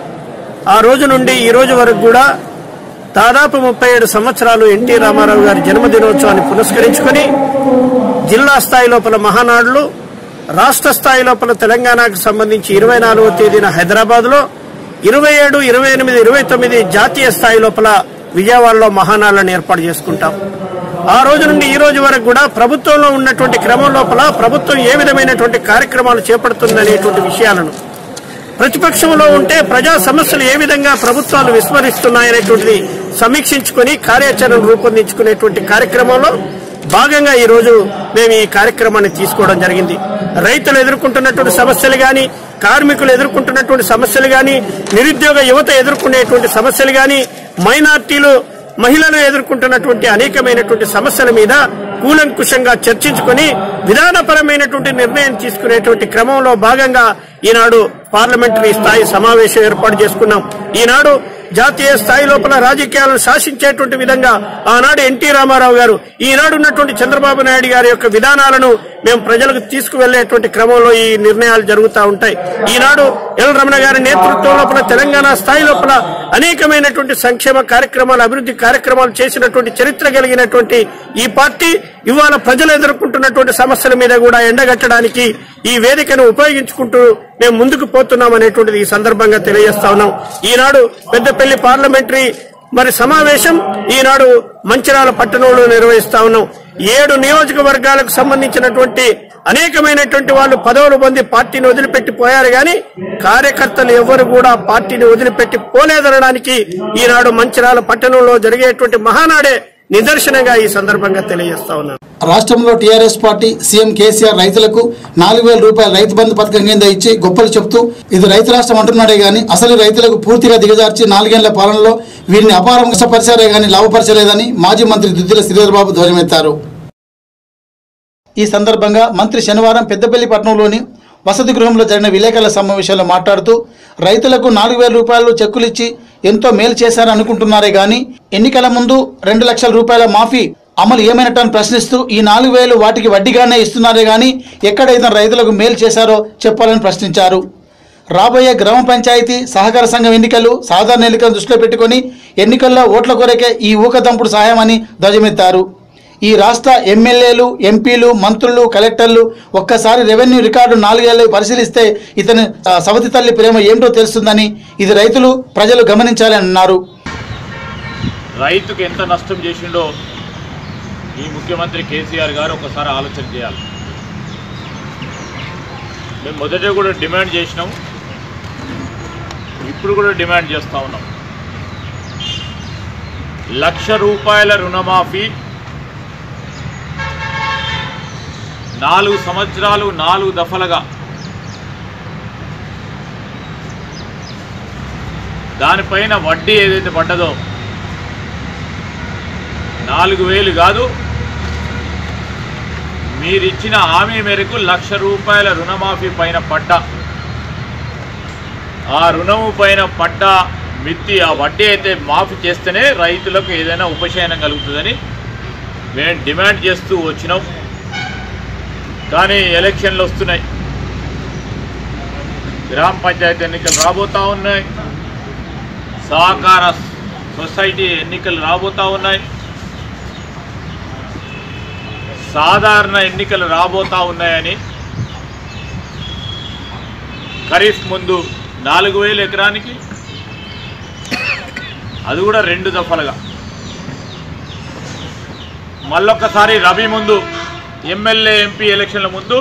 ఆ రోజు నుండి ఈ రోజు వరకు కూడా దాదాపు ముప్పై ఏడు సంవత్సరాలు ఎన్టీ రామారావు గారి జన్మదినోత్సవాన్ని పురస్కరించుకొని జిల్లా స్థాయి లోపల మహానాడులు రాష్ట్ర స్థాయి లోపల తెలంగాణకు సంబంధించి ఇరవై నాలుగో తేదీన హైదరాబాద్ లో ఇరవై ఏడు ఇరవై ఎనిమిది ఇరవై తొమ్మిది జాతీయ స్థాయి లోపల విజయవాడలో మహానాడులను ఏర్పాటు చేసుకుంటాం ఆ రోజు నుండి ఈ రోజు వరకు కూడా ప్రభుత్వంలో ఉన్నటువంటి క్రమం లోపల ప్రభుత్వం ఏ విధమైనటువంటి కార్యక్రమాలు చేపడుతుందనేటువంటి విషయాలను ప్రతిపక్షంలో ఉంటే ప్రజా సమస్యలు ఏ విధంగా ప్రభుత్వాలు విస్మరిస్తున్నాయనేటువంటిది సమీక్షించుకొని కార్యాచరణ రూపొందించుకునేటువంటి కార్యక్రమంలో భాగంగా ఈ రోజు మేము ఈ కార్యక్రమాన్ని తీసుకోవడం జరిగింది రైతులు ఎదుర్కొంటున్నటువంటి సమస్యలు గాని కార్మికులు ఎదుర్కొంటున్నటువంటి సమస్యలు గాని నిరుద్యోగ యువత ఎదుర్కొనేటువంటి సమస్యలు గాని మైనార్టీలు మహిళలు ఎదుర్కొంటున్నటువంటి అనేకమైనటువంటి సమస్యల మీద కూలంకుషంగా చర్చించుకొని విధానపరమైనటువంటి నిర్ణయం తీసుకునేటువంటి క్రమంలో భాగంగా ఈనాడు పార్లమెంటరీ స్థాయి సమావేశం ఏర్పాటు చేసుకున్నాం ఈనాడు జాతీయ స్థాయి లోపల రాజకీయాలను శాసించేటువంటి విధంగా ఆనాడు ఎన్టీ రామారావు గారు ఈనాడు ఉన్నటువంటి చంద్రబాబు నాయుడు గారి యొక్క విధానాలను మేము ప్రజలకు తీసుకువెళ్లేటువంటి క్రమంలో ఈ నిర్ణయాలు జరుగుతూ ఉంటాయి ఈనాడు ఎల్ రమణ గారి నేతృత్వం లోపల తెలంగాణ స్థాయి లోపల అనేకమైనటువంటి సంక్షేమ కార్యక్రమాలు అభివృద్ధి కార్యక్రమాలు చేసినటువంటి చరిత్ర కలిగినటువంటి ఈ పార్టీ ఇవాళ ప్రజలు ఎదుర్కొంటున్నటువంటి సమస్యల మీద కూడా ఎండగట్టడానికి ఈ వేదికను ఉపయోగించుకుంటూ మేము ముందుకు పోతున్నాం అనేటువంటిది ఈ సందర్భంగా తెలియజేస్తా ఉన్నాం ఈనాడు పెద్దపల్లి పార్లమెంటరీ మరి సమావేశం ఈనాడు మంచిర్యాల పట్టణంలో నిర్వహిస్తా ఉన్నాం ఏడు నియోజకవర్గాలకు సంబంధించినటువంటి అనేకమైనటువంటి వాళ్ళు పదవులు పొంది పార్టీని వదిలిపెట్టి పోయారు గాని కార్యకర్తలు ఎవరు కూడా పార్టీని వదిలిపెట్టి పోలేదనడానికి ఈనాడు మంచిర్యాల పట్టణంలో జరిగేటువంటి మహానాడే నిదర్శనంగా ఈ సందర్భంగా తెలియజేస్తా ఉన్నాను రాష్ట్రంలో టీఆర్ఎస్ పార్టీ సీఎం కేసీఆర్ రైతులకు నాలుగు వేల రూపాయల రైతు బంధు పథకం కింద ఇచ్చి గొప్పలు చెప్తూ ఇది రైతు రాష్ట్రం అంటున్నాడే గాని అసలు రైతులకు పూర్తిగా దిగజార్చి నాలుగేళ్ల పాలనలో వీరిని అపారం కష్టపరిచారే గాని లాభపరచలేదని మాజీ మంత్రి దుద్దిల శ్రీధర్ బాబు ధ్వజమెత్తారు ఈ సందర్భంగా మంత్రి శనివారం పెద్దపల్లి పట్టణంలోని వసతి గృహంలో జరిగిన విలేకరుల సమావేశంలో మాట్లాడుతూ రైతులకు నాలుగు వేల రూపాయలు చెక్కులు ఇచ్చి ఎంతో మేలు చేశారని అనుకుంటున్నారే గాని ఎన్నికల ముందు రెండు లక్షల రూపాయల మాఫీ అమలు ఏమైనట్టు ప్రశ్నిస్తూ ఈ నాలుగు వేలు వాటికి వడ్డీగానే ఇస్తున్నారే గాని ఎక్కడైతే రైతులకు మేలు చేశారో చెప్పాలని ప్రశ్నించారు రాబోయే గ్రామ పంచాయతీ సహకార సంఘం ఎన్నికలు సాధారణ ఎన్నికలను దృష్టిలో పెట్టుకొని ఎన్నికల్లో ఓట్ల కొరకే ఈ ఊకదంపుడు సహాయమని ధ్వజమెత్తారు ఈ రాష్ట్ర ఎమ్మెల్యేలు ఎంపీలు మంత్రులు కలెక్టర్లు ఒక్కసారి రెవెన్యూ రికార్డు నాలుగేళ్లు పరిశీలిస్తే ఇతని ఆ, సవతి తల్లి ప్రేమ ఏమిటో తెలుస్తుందని ఇది రైతులు ప్రజలు గమనించాలని అన్నారు రైతుకు ఎంత నష్టం చేసిండో ఈ ముఖ్యమంత్రి కేసీఆర్ గారు ఒకసారి ఆలోచన చేయాలి మేము మొదట కూడా డిమాండ్ చేసినాం ఇప్పుడు కూడా డిమాండ్ చేస్తూ ఉన్నాం లక్ష రూపాయల రుణమాఫీ నాలుగు సంవత్సరాలు నాలుగు దఫలుగా దానిపైన వడ్డీ ఏదైతే పడ్డదో నాలుగు వేలు కాదు మీరిచ్చిన హామీ మేరకు లక్ష రూపాయల రుణమాఫీ పైన పడ్డ ఆ రుణము పైన పడ్డ మిత్తి ఆ వడ్డీ అయితే మాఫీ చేస్తేనే రైతులకు ఏదైనా ఉపశమనం కలుగుతుందని మేము డిమాండ్ చేస్తూ వచ్చినాం కానీ ఎలక్షన్లు వస్తున్నాయి గ్రామ పంచాయతీ ఎన్నికలు రాబోతూ ఉన్నాయి సహకార సొసైటీ ఎన్నికలు రాబోతూ ఉన్నాయి సాధారణ ఎన్నికలు రాబోతూ ఉన్నాయని ఖరీఫ్ ముందు నాలుగు వేలు ఎకరానికి అది కూడా రెండు దఫలుగా మళ్ళొక్కసారి రబీ ముందు ఎమ్మెల్యే ఎంపీ ఎలక్షన్ల ముందు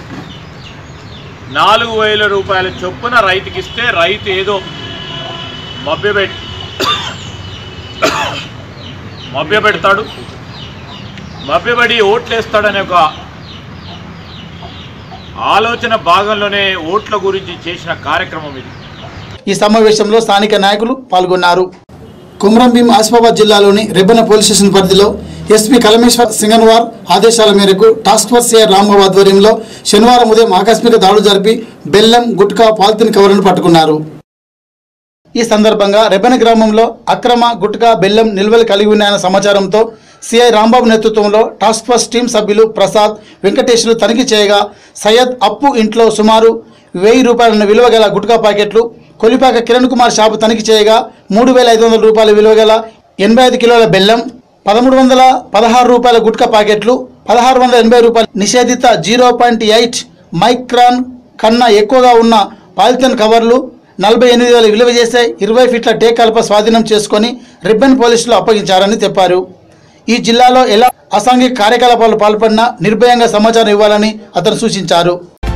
నాలుగు వేల రూపాయల చొప్పున రైతుకి ఇస్తే రైతు ఏదో మభ్యపెట్ మభ్యపెడతాడు మభ్యపడి ఓట్లేస్తాడనే ఒక ఆలోచన భాగంలోనే ఓట్ల గురించి చేసిన కార్యక్రమం ఇది ఈ సమావేశంలో స్థానిక నాయకులు పాల్గొన్నారు కుమ్రంభీం ఆసిఫాబాద్ జిల్లాలోని రెబ్బెన పోలీస్ స్టేషన్ పరిధిలో ఎస్పీ కలమేశ్వర్ సింగన్వార్ ఆదేశాల మేరకు టాస్క్ ఫోర్స్ సిఐ రాంబాబు ఆధ్వర్యంలో శనివారం ఉదయం ఆకస్మిక దాడులు జరిపి బెల్లం గుట్కా పాలిథిన్ కవర్లను పట్టుకున్నారు ఈ సందర్భంగా రెబ్బెన గ్రామంలో అక్రమ గుట్కా బెల్లం నిల్వలు కలిగి ఉన్నాయన్న సమాచారంతో సిఐ రాంబాబు నేతృత్వంలో టాస్క్ ఫోర్స్ టీం సభ్యులు ప్రసాద్ వెంకటేశ్లు తనిఖీ చేయగా సయ్యద్ అప్పు ఇంట్లో సుమారు వెయ్యి రూపాయల విలువ గల గుట్కా ప్యాకెట్లు కొలిపాక కిరణ్ కుమార్ షాపు తనిఖీ చేయగా మూడు వేల ఐదు వందల రూపాయల విలువ గల ఎనభై ఐదు కిలోల బెల్లం పదమూడు వందల పదహారు రూపాయల గుట్కా ప్యాకెట్లు పదహారు వందల ఎనభై రూపాయల నిషేధిత జీరో పాయింట్ ఎయిట్ మైక్రాన్ కన్నా ఎక్కువగా ఉన్న పాలిథిన్ కవర్లు నలభై ఎనిమిది వేల విలువ చేసే ఇరవై ఫీట్ల టేక్ కలప స్వాధీనం చేసుకొని రిబ్బన్ పోలీసులు అప్పగించారని చెప్పారు ఈ జిల్లాలో ఎలా అసాంఘిక కార్యకలాపాలు పాల్పడినా నిర్భయంగా సమాచారం ఇవ్వాలని అతను సూచించారు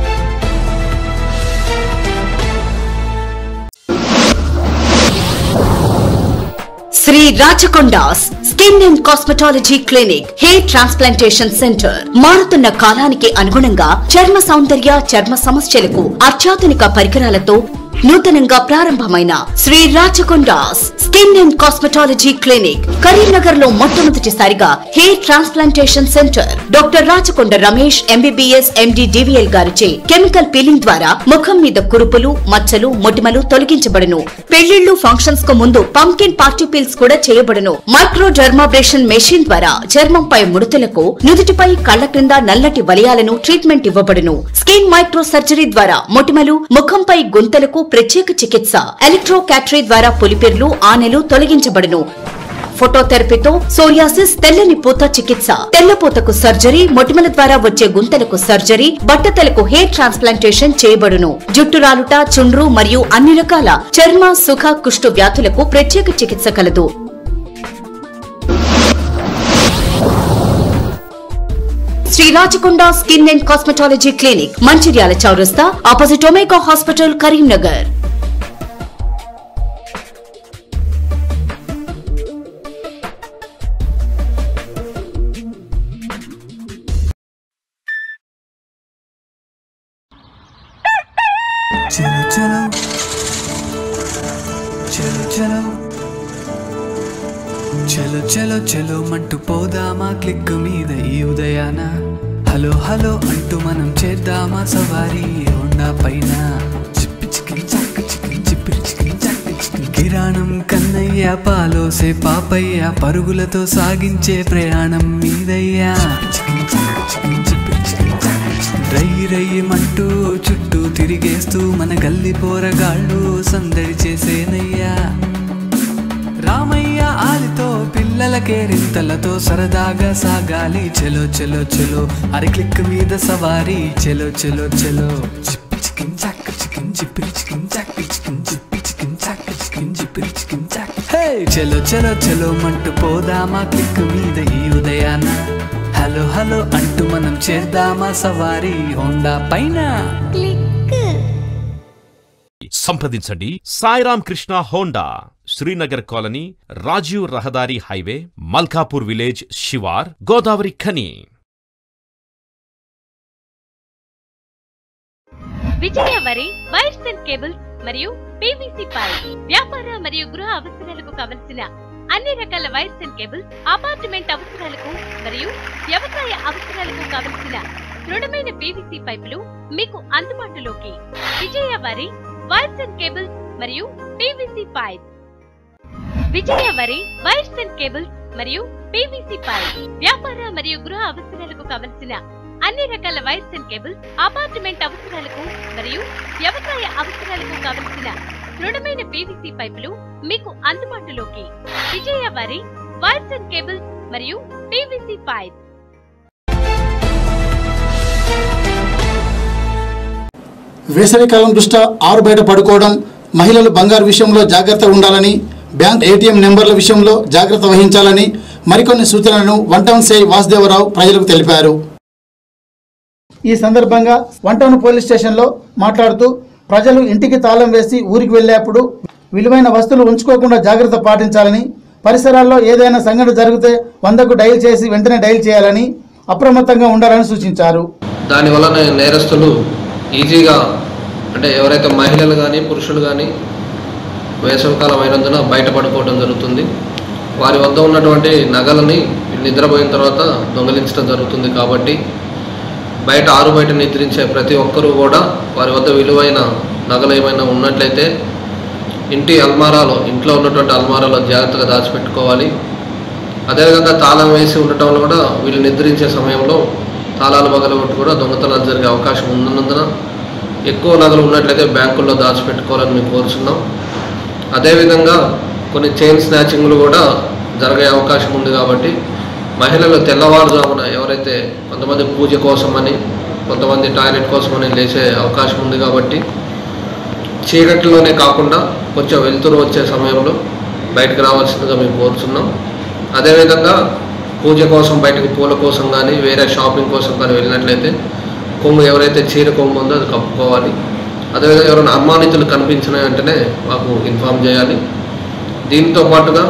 Shri Rachakonda's skin and cosmetology clinic hair transplantation centre మారుతున్న కాలానికి అనుగుణంగా చర్మ సౌందర్య చర్మ సమస్యలకు అత్యాధునిక పరికరాలతో నూతనంగా ప్రారంభమైన Shri Rachakonda's skin and cosmetology clinic Karimnagar లో మొట్టమొదటిసారిగా hair transplantation centre doctor Rachakonda Ramesh MBBS MD DVL గారిచే కెమికల్ పీలింగ్ ద్వారా ముఖం మీద కురుపులు మచ్చలు మొటిమలు తొలగించబడును పెళ్లిళ్లు ఫంక్షన్స్ కు ముందు పంకిన్ పార్టీ పీల్స్ కూడా చేయబడును మైక్రో డర్మాబ్రేషన్ మెషిన్ ద్వారా చర్మంపై ముడతలకు నుదుటిపై కళ్ల క్రింద నల్లటి వలయాలను ట్రీట్మెంట్ ఇవ్వబడును స్కిన్ మైక్రో సర్జరీ ద్వారా మొటిమలు ముఖంపై గుంతలకు ప్రత్యేక చికిత్స ఎలక్ట్రో క్యాటరీ ద్వారా పులిపిర్లు ఆనెలు తొలగించబడును ఫోటోథెరపీతో సోరియాసిస్ తెల్లని పూత చికిత్స తెల్లపూతకు సర్జరీ మొటిమల ద్వారా వచ్చే గుంతలకు సర్జరీ బట్టతలకు హెయిర్ ట్రాన్స్ప్లాంటేషన్ చేయబడును జుట్టు రాలుట చుండ్రు మరియు అన్ని రకాల చర్మ సుఖ కుష్టు వ్యాధులకు ప్రత్యేక చికిత్స కలదు Shri Rachakonda skin and cosmetology clinic Mancherial చౌరస్తా ఆపోజిట్ ఒమేగా హాస్పిటల్ కరీంనగర్ చలో చలో చలో చలో చలో చలో మంటూ పోదామా క్లిక్ మీద ఈ ఉదయాన హలో హలో అంటూ మనం చేద్దామా సవారీ హోండా పైన చిప్పి చికిన్ చాక్ చికిన్ చిప్పిరి చికిన్ చాక్ చికిన్ కిరాణం కన్నయ్య పాలోసే పాపయ్య పరుగులతో సాగించే ప్రయాణం మీదయ్యా చికిన్ చాక్ చికిన్ చిప్పిరి చికిన్ చాక్ చికిన్ రై రయ్యమంటూ చుట్టూ తిరిగేస్తూ మన గల్లి పోరగాళ్ళు సందడి చేసేనయ్యా రామయ్య ఆలితో పిల్లల కేరింతలతో సరదాగా సాగాలి చెలో చెలో చెలో అరి క్లిక్ మీద సవారీ చెలో చెలో చెలో చిప్పి చికిన్ చాక్ చికిన్ చిప్పిరి చికిన్ చాక్ చికిన్ చిప్పి చికిన్ చాక్ చికిన్ చిప్పిరి చికిన్ చాక్ హే చెలో చెలో చెలో మంటూ పోదామా క్లిక్ మీద ఈ ఉదయాన హలో హలో అంటూ మనం చేద్దామా సవారీ హోండా పైన సంప్రదించండి సాయిరామ్ కృష్ణ హోండా శ్రీనగర్ కాలనీ రాజీవ్ రహదారి హైవే మల్కాపూర్ విలేజ్ శివార్ Godavari Khani Vijaya Vari wires and cables మరియు పీవీసీ పైప్ వ్యాపార మరియు గృహ అవసరాలకు కావలసిన అన్ని రకాల వైర్స్ అండ్ కేబుల్స్ అపార్ట్మెంట్ అవసరాలకు మరియు వ్యవసాయ అవసరాలకు కావలసిన దృఢమైన పీవీసీ పైపులు మీకు అందుబాటులోకి Vijaya Vari wires and cables మరియు PVC pipe Vijaya Vari wires and cables మరియు పీవీసీ పైప్ వ్యాపార మరియు గృహ అవసరాలకు కావలసిన అన్ని రకాల వైర్స్ అండ్ కేబుల్స్ అపార్ట్మెంట్ అవసరాలకు మరియు వ్యవసాయ అవసరాలకు కావలసిన దృఢమైన పీవీసీ పైపులు మీకు అందుబాటులోకి Vijaya Vari wires and cables మరియు పీవీసీ పైప్ వేసవికాలం దృష్ట్యా ఆరు బయట పడుకోవడం మహిళలు బంగారు విషయంలో జాగ్రత్త ఉండాలని బ్యాంక్ ఏటీఎం నెంబర్ల విషయంలో జాగ్రత్త వహించాలని మరికొన్ని సూచనలను వన్ టౌన్ సై వాసుదేవరావు ప్రజలకు తెలిపారు ఈ సందర్భంగా వన్ టౌన్ పోలీస్ స్టేషన్లో మాట్లాడుతూ ప్రజలు ఇంటికి తాళం వేసి ఊరికి వెళ్ళేప్పుడు విలువైన వస్తువులు ఉంచుకోకుండా జాగ్రత్త పాటించాలని పరిసరాల్లో ఏదైనా సంఘటన జరిగితే వందకు డైల్ చేసి వెంటనే డైల్ చేయాలని అప్రమత్తంగా ఉండాలని సూచించారు దానివల్ల నే- నేరస్తులు ఈజీగా అంటే ఎవరైతే మహిళలు కానీ పురుషులు కానీ వేసవికాలం అయినందున బయట పడుకోవడం జరుగుతుంది వారి వద్ద ఉన్నటువంటి నగలని నిద్రపోయిన తర్వాత దొంగలించడం జరుగుతుంది కాబట్టి బయట ఆరు బయట నిద్రించే ప్రతి ఒక్కరూ కూడా వారి వద్ద విలువైన నగలు ఏమైనా ఉన్నట్లయితే ఇంటి అల్మారాలో ఇంట్లో ఉన్నటువంటి అల్మారాలో జాగ్రత్తగా దాచిపెట్టుకోవాలి అదేవిధంగా తాళం వేసి ఉండటం వల్ల కూడా వీళ్ళు నిద్రించే సమయంలో తాళాలు పగలగొట్టి కూడా దొంగతనాలు జరిగే అవకాశం ఉన్నందున ఎక్కువ నగలు ఉన్నట్లయితే బ్యాంకుల్లో దాచిపెట్టుకోవాలని మేము కోరుచున్నాం అదేవిధంగా కొన్ని చైన్ స్నాచింగ్లు కూడా జరిగే అవకాశం ఉంది కాబట్టి మహిళలు తెల్లవారుజామున ఎవరైతే కొంతమంది పూజ కోసమని కొంతమంది టాయిలెట్ కోసమని లేచే అవకాశం ఉంది కాబట్టి చీకటిలోనే కాకుండా కొంచెం వెలుతురు వచ్చే సమయంలో బయటకు రావాల్సిందిగా మేము కోరుచున్నాం అదేవిధంగా పూజ కోసం బయటకు పూల కోసం కానీ వేరే షాపింగ్ కోసం కానీ వెళ్ళినట్లయితే కొంగు ఎవరైతే చీర కొంగు ఉందో అది కప్పుకోవాలి అదేవిధంగా ఎవరైనా అనుమానితులు కనిపించిన వెంటనే మాకు ఇన్ఫామ్ చేయాలి దీంతో పాటుగా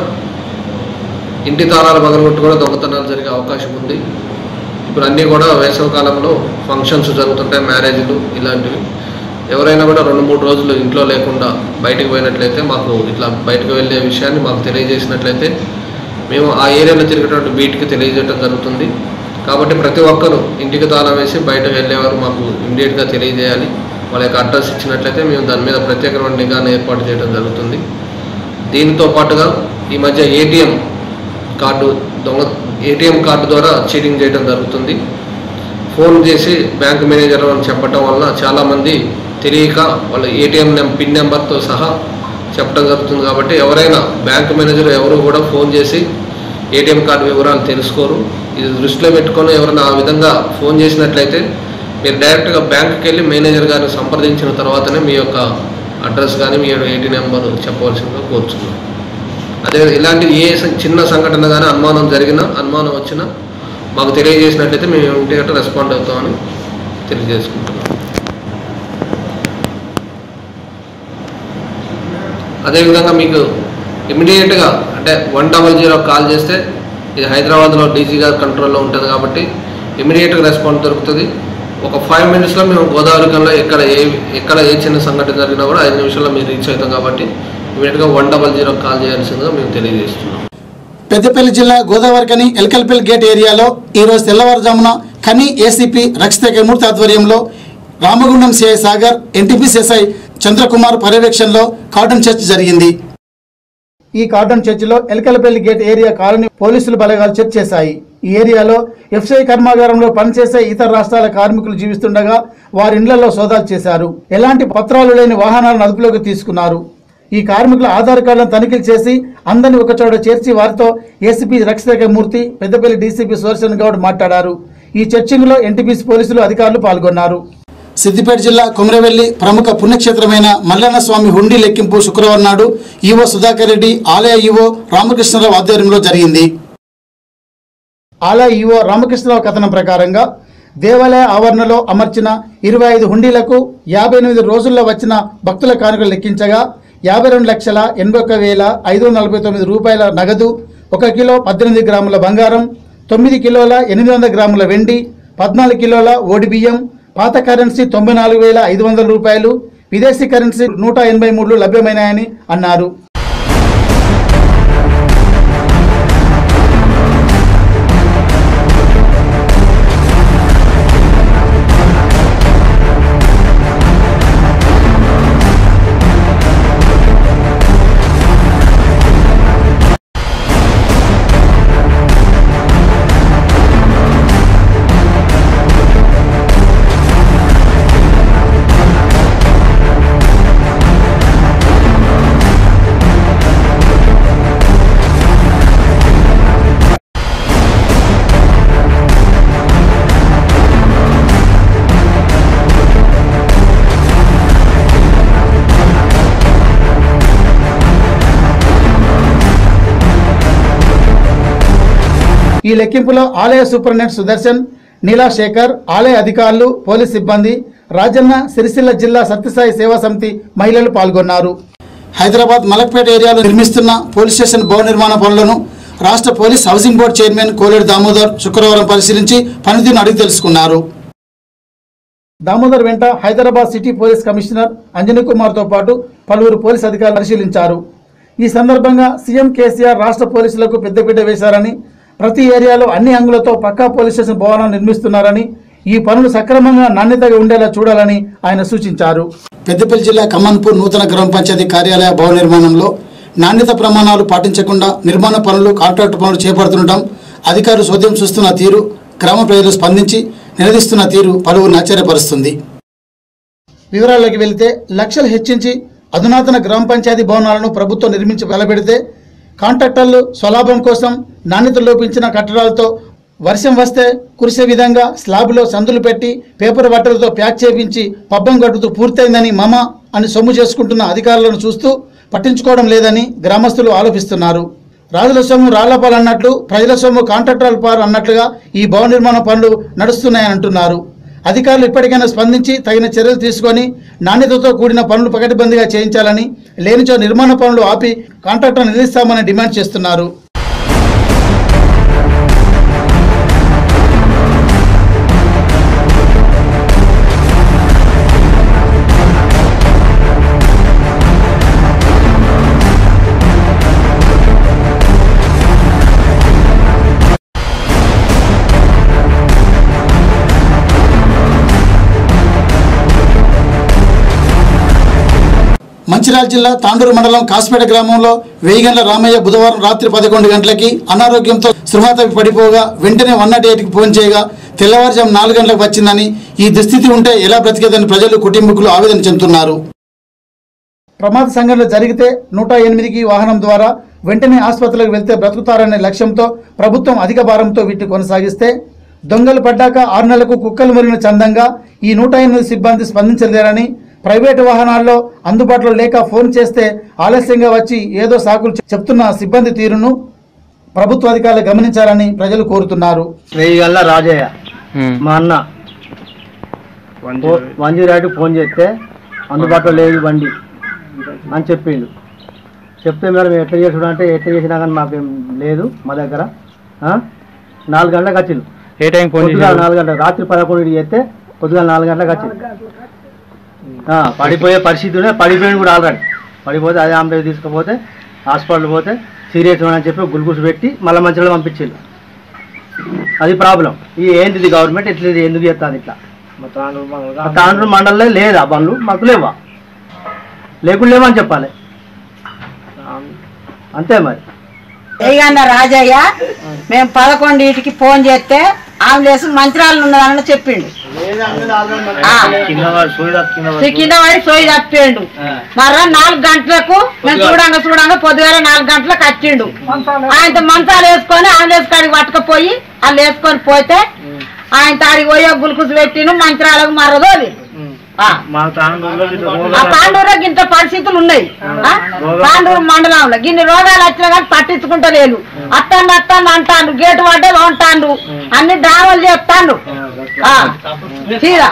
ఇంటి తాళాలు పగలగొట్టు కూడా దొంగతనాలు జరిగే అవకాశం ఉంది ఇప్పుడు అన్నీ కూడా వేసవి కాలంలో ఫంక్షన్స్ జరుగుతుంటాయి మ్యారేజ్లు ఇలాంటివి ఎవరైనా కూడా రెండు మూడు రోజులు ఇంట్లో లేకుండా బయటకు పోయినట్లయితే మాకు ఇట్లా బయటకు వెళ్ళే విషయాన్ని మాకు తెలియజేసినట్లయితే మేము ఆ ఏరియాలో తిరిగేటువంటి బీట్కి తెలియజేయడం జరుగుతుంది కాబట్టి ప్రతి ఒక్కరూ ఇంటికి తాళం వేసి బయటకు వెళ్ళేవారు మాకు ఇమీడియట్గా తెలియజేయాలి వాళ్ళ యొక్క అడ్రస్ ఇచ్చినట్లయితే మేము దాని మీద ప్రత్యేకమైన నిఘాను ఏర్పాటు చేయడం జరుగుతుంది దీనితో పాటుగా ఈ మధ్య ఏటీఎం కార్డు దొంగ ఏటీఎం కార్డు ద్వారా చీటింగ్ చేయడం జరుగుతుంది ఫోన్ చేసి బ్యాంక్ మేనేజర్ అని చెప్పడం వల్ల చాలామంది తెలియక వాళ్ళ ఏటీఎం నెం పిన్ నెంబర్తో సహా చెప్పడం జరుగుతుంది కాబట్టి ఎవరైనా బ్యాంక్ మేనేజర్ ఎవరు కూడా ఫోన్ చేసి ఏటీఎం కార్డు వివరాలు తెలుసుకోరు ఇది దృష్టిలో పెట్టుకొని ఎవరైనా ఆ విధంగా ఫోన్ చేసినట్లయితే మీరు డైరెక్ట్గా బ్యాంకుకి వెళ్ళి మేనేజర్ గారిని సంప్రదించిన తర్వాతనే మీ యొక్క అడ్రస్ కానీ మీ ఏటీ నెంబర్ చెప్పవలసిందిగా కోరుచున్నాం అదే ఇలాంటి ఏ స- చిన్న సంఘటన కానీ అనుమానం జరిగినా అనుమానం వచ్చినా మాకు తెలియజేసినట్లయితే మేము ఇమీడియట్గా రెస్పాండ్ అవుతామని తెలియజేసుకుంటున్నాం అదేవిధంగా మీకు ఇమీడియట్గా అంటే వన్ డబల్ జీరో కాల్ చేస్తే ఇది హైదరాబాద్లో డీజీ గారి కంట్రోల్లో ఉంటుంది కాబట్టి ఇమీడియట్గా రెస్పాన్స్ దొరుకుతుంది ఒక ఫైవ్ మినిట్స్లో మేము గోదావరి కల్లో ఎక్కడ ఏ ఎక్కడ ఏ చిన్న సంఘటన జరిగినా కూడా ఐదు నిమిషాల్లో మేము రీచ్ అవుతాం కాబట్టి ఇమీడియట్గా వన్ డబల్ జీరో కాల్ చేయాల్సిందిగా మేము తెలియజేస్తున్నాం పెద్దపల్లి జిల్లా గోదావరికని ఎల్కల్పల్లి గేట్ ఏరియాలో ఈరోజు తెల్లవారుజామున కని ఏసీపీ రక్షిత మూర్తి ఆధ్వర్యంలో Ramagundam CI Sagar NTPC SI Chandrakumar పర్యవేక్షణలో కాటన్ చర్చ్ జరిగింది ఈ కాటన్ చర్చిలో ఎల్కలపల్లి గేట్ ఏరియా కాలనీ పోలీసులు బలగాలు చర్చ్ చేశాయి ఈ ఏరియాలో ఎఫ్సఐ కర్మాగారంలో పనిచేసే ఇతర రాష్ట్రాల కార్మికులు జీవిస్తుండగా వారి ఇళ్లలో సోదాలు చేశారు ఎలాంటి పత్రాలు లేని వాహనాలను అదుపులోకి తీసుకున్నారు ఈ కార్మికుల ఆధార్ కార్డులను తనిఖీలు చేసి అందరిని ఒకచోట చేర్చి వారితో ఏసీపీ రక్షిత మూర్తి పెద్దపల్లి డీసీపీ సుదర్శన్ గౌడ్ మాట్లాడారు ఈ చర్చింగ్ లో ఎన్టీపీసీ పోలీసులు అధికారులు పాల్గొన్నారు సిద్దిపేట జిల్లా కొమరవెల్లి ప్రముఖ పుణ్యక్షేత్రమైన మల్లన్న స్వామి హుండీ లెక్కింపు శుక్రవారం నాడు ఈవో సుధాకర్ రెడ్డి ఆలయ ఈవో రామకృష్ణరావు ఆధ్వర్యంలో జరిగింది ఆలయ ఈవో రామకృష్ణరావు కథనం ప్రకారంగా దేవాలయ ఆవరణలో అమర్చిన ఇరవై ఐదు హుండీలకు యాభై ఎనిమిది రోజుల్లో వచ్చిన భక్తుల కానుకలు లెక్కించగా యాభై రెండు లక్షల ఎనభై ఒక్క వేల ఐదు వందల నలభై తొమ్మిది రూపాయల నగదు ఒక కిలో పద్దెనిమిది గ్రాముల బంగారం తొమ్మిది కిలోల ఎనిమిది వందల గ్రాముల వెండి పద్నాలుగు కిలోల ఓడి బియ్యం పాత కరెన్సీ తొంభై నాలుగు వేల ఐదు వందల రూపాయలు విదేశీ కరెన్సీ నూట ఎనభై మూడు లభ్యమైనాయని అన్నారు ఈ లెక్కింపులో ఆలయ సూపరింటెండెంట్ సుదర్శన్ నీలా శేఖర్ ఆలయ అధికారులు పోలీస్ సిబ్బంది రాజన్న సిరిసిల్ల జిల్లా సత్యసాయి సేవా సమితి మహిళలు పాల్గొన్నారు హైదరాబాద్ మలక్పేట ఏరియాలో నిర్మిస్తున్న పోలీస్ స్టేషన్ భవన నిర్మాణ పనులను రాష్ట్ర police housing board chairman Koledu Damodar శుక్రవారం పరిశీలించి పనితీరును అడిగి తెలుసుకున్నారు దామోదర్ వెంట Hyderabad city police commissioner Anjani కుమార్తో పాటు పలువురు పోలీస్ అధికారులు పరిశీలించారు ఈ సందర్భంగా సీఎం కేసీఆర్ రాష్ట్ర పోలీసులకు పెద్దపీట వేశారని ప్రతి ఏరియాలో అన్ని అంగులతో పక్కా పోలీస్ స్టేషన్ భవనాలు నిర్మిస్తున్నారని ఈ పనులు సక్రమంగా నాణ్యతగా ఉండేలా చూడాలని ఆయన సూచించారు పెద్దపల్లి జిల్లా కమన్పూర్ నూతన గ్రామ పంచాయతీ కార్యాలయ భవన నిర్మాణంలో నాణ్యత ప్రమాణాలు పాటించకుండా నిర్మాణ పనులు కాంట్రాక్టు పనులు చేపడుతుండటం అధికారులు సోద్యం చూస్తున్న తీరు గ్రామ ప్రజలు స్పందించి నిలదీస్తున్న తీరు పలువురిని ఆశ్చర్యపరుస్తుంది వివరాల్లోకి వెళితే లక్షలు హెచ్చించి అధునాతన గ్రామ పంచాయతీ భవనాలను ప్రభుత్వం నిర్మించి వెలబెడితే కాంట్రాక్టర్లు స్వలాభం కోసం నాణ్యత లోపించిన కట్టడాలతో వర్షం వస్తే కురిసే విధంగా స్లాబ్లో సందులు పెట్టి పేపర్ బట్టలతో ప్యాక్ చేపించి పబ్బం గడుపుతూ పూర్తయిందని మమ అని సొమ్ము చేసుకుంటున్న అధికారులను చూస్తూ పట్టించుకోవడం లేదని గ్రామస్తులు ఆరోపిస్తున్నారు రాజుల సొమ్ము రాళ్లపాలు అన్నట్లు ప్రజల సొమ్ము కాంట్రాక్టర్ల పాలు అన్నట్లుగా ఈ భవన నిర్మాణ పనులు నడుస్తున్నాయని అంటున్నారు అధికారులు ఇప్పటికైనా స్పందించి తగిన చర్యలు తీసుకొని నాణ్యతతో కూడిన పనులు పకడ్బందీగా చేయించాలని లేనిచో నిర్మాణ పనులు ఆపి కాంట్రాక్టర్ నిలుస్తామని డిమాండ్ చేస్తున్నారు మంచిర్యాల జిల్లా తాండూరు మండలం కాసిపేట గ్రామంలో వేయిగండ్ల రామయ్య బుధవారం రాత్రి పదకొండు గంటలకి అనారోగ్యంతో సృహాతపి పడిపోగా వెంటనే వన్ నాట్ ఎయిట్కి ఫోన్ చేయగా తెల్లవారుజాము నాలుగు గంటలకు వచ్చిందని ఈ దుస్థితి ఉంటే ఎలా బ్రతికేదని ప్రజలు కుటుంబీకులు ఆవేదన చెందుతున్నారు ప్రమాద సంఘటన జరిగితే నూట ఎనిమిదికి వాహనం ద్వారా వెంటనే ఆసుపత్రికి వెళ్తే బ్రతుకుతారనే లక్ష్యంతో ప్రభుత్వం అధిక భారంతో వీటిని కొనసాగిస్తే దొంగలు పడ్డాక ఆరు నెలలకు కుక్కలు మురిన చందంగా ఈ నూట ఎనిమిది సిబ్బంది స్పందించలేరని ప్రైవేటు వాహనాల్లో అందుబాటులో లేక ఫోన్ చేస్తే ఆలస్యంగా వచ్చి ఏదో సాకులు చెప్తున్న సిబ్బంది తీరును ప్రభుత్వ అధికారులు గమనించాలని ప్రజలు కోరుతున్నారు వెయ్యి గల్ల రాజయ్య మా అన్న వన్ జీరో ఎయిట్ ఫోన్ చేస్తే అందుబాటులో లేదు బండి అని చెప్పిండు చెప్తే మేడం మేము ఎట్లా చేసుడు అంటే ఎట్లా చేసినా కానీ మాకేం లేదు మా దగ్గర ఆ? నాలుగు గంటలకు వచ్చిండు ఏ టైం ఫోన్ పొద్దుగాల చేశారు? నాలుగు గంటలకు రాత్రి పదకొండు చేస్తే పొద్దుగా నాలుగు గంటలకు వచ్చింది ఆ, పడిపోయే పరిస్థితి ఉండే పడిపోయింది కూడా ఆల్రెడీ పడిపోతే అదే ఆంబులెన్స్ తీసుకుపోతే హాస్పిటల్ పోతే సీరియస్ అని చెప్పి గ్లూకోజ్ పెట్టి మళ్ళీ మంచిగా పంపించిండు అది ప్రాబ్లం ఈ ఏంటిది గవర్నమెంట్ ఇట్లా ఇది ఎందుకు చేస్తుంది ఇట్లా తాండ్రు మండలంలో లేదా బండ్లు మాకు లేవా లేకుండా లేవని చెప్పాలి అంతే మరి ఏగన్న రాజయ్య మేము పదకొండింటికి ఫోన్ చేస్తే ఆంబులెన్స్ మంత్రాలు ఉన్నదని చెప్పిండు ఆ. ఈ కింద పడి సోయి తప్పిండు మర్రా నాలుగు గంటలకు మేము చూడంగా చూడంగా పొద్దుగాల నాలుగు గంటలకు వచ్చిండు ఆయన మంచాలు వేసుకొని ఆంబులెన్స్ కాడికి పట్టుకపోయి వాళ్ళు వేసుకొని పోతే ఆయన తాడికి పోయి గుల్కుస్ పెట్టిను మంత్రాలకు మరదోలి ఆ. మా తాండూరులో ఇట్లా ఆ రోగాలు- తాండూరులో ఇంత పరిస్థితులు ఉన్నాయి ఆ? తాండూరు మండలంలో గిన్ని రోగాలు వచ్చినా కానీ పట్టించుకుంటలేరు అత్తాండు అత్తాండు అంటాండు గేటు పడ్డే ఉంటాండు అన్ని డ్రామాలు చేస్తాండు ఆ. తీరా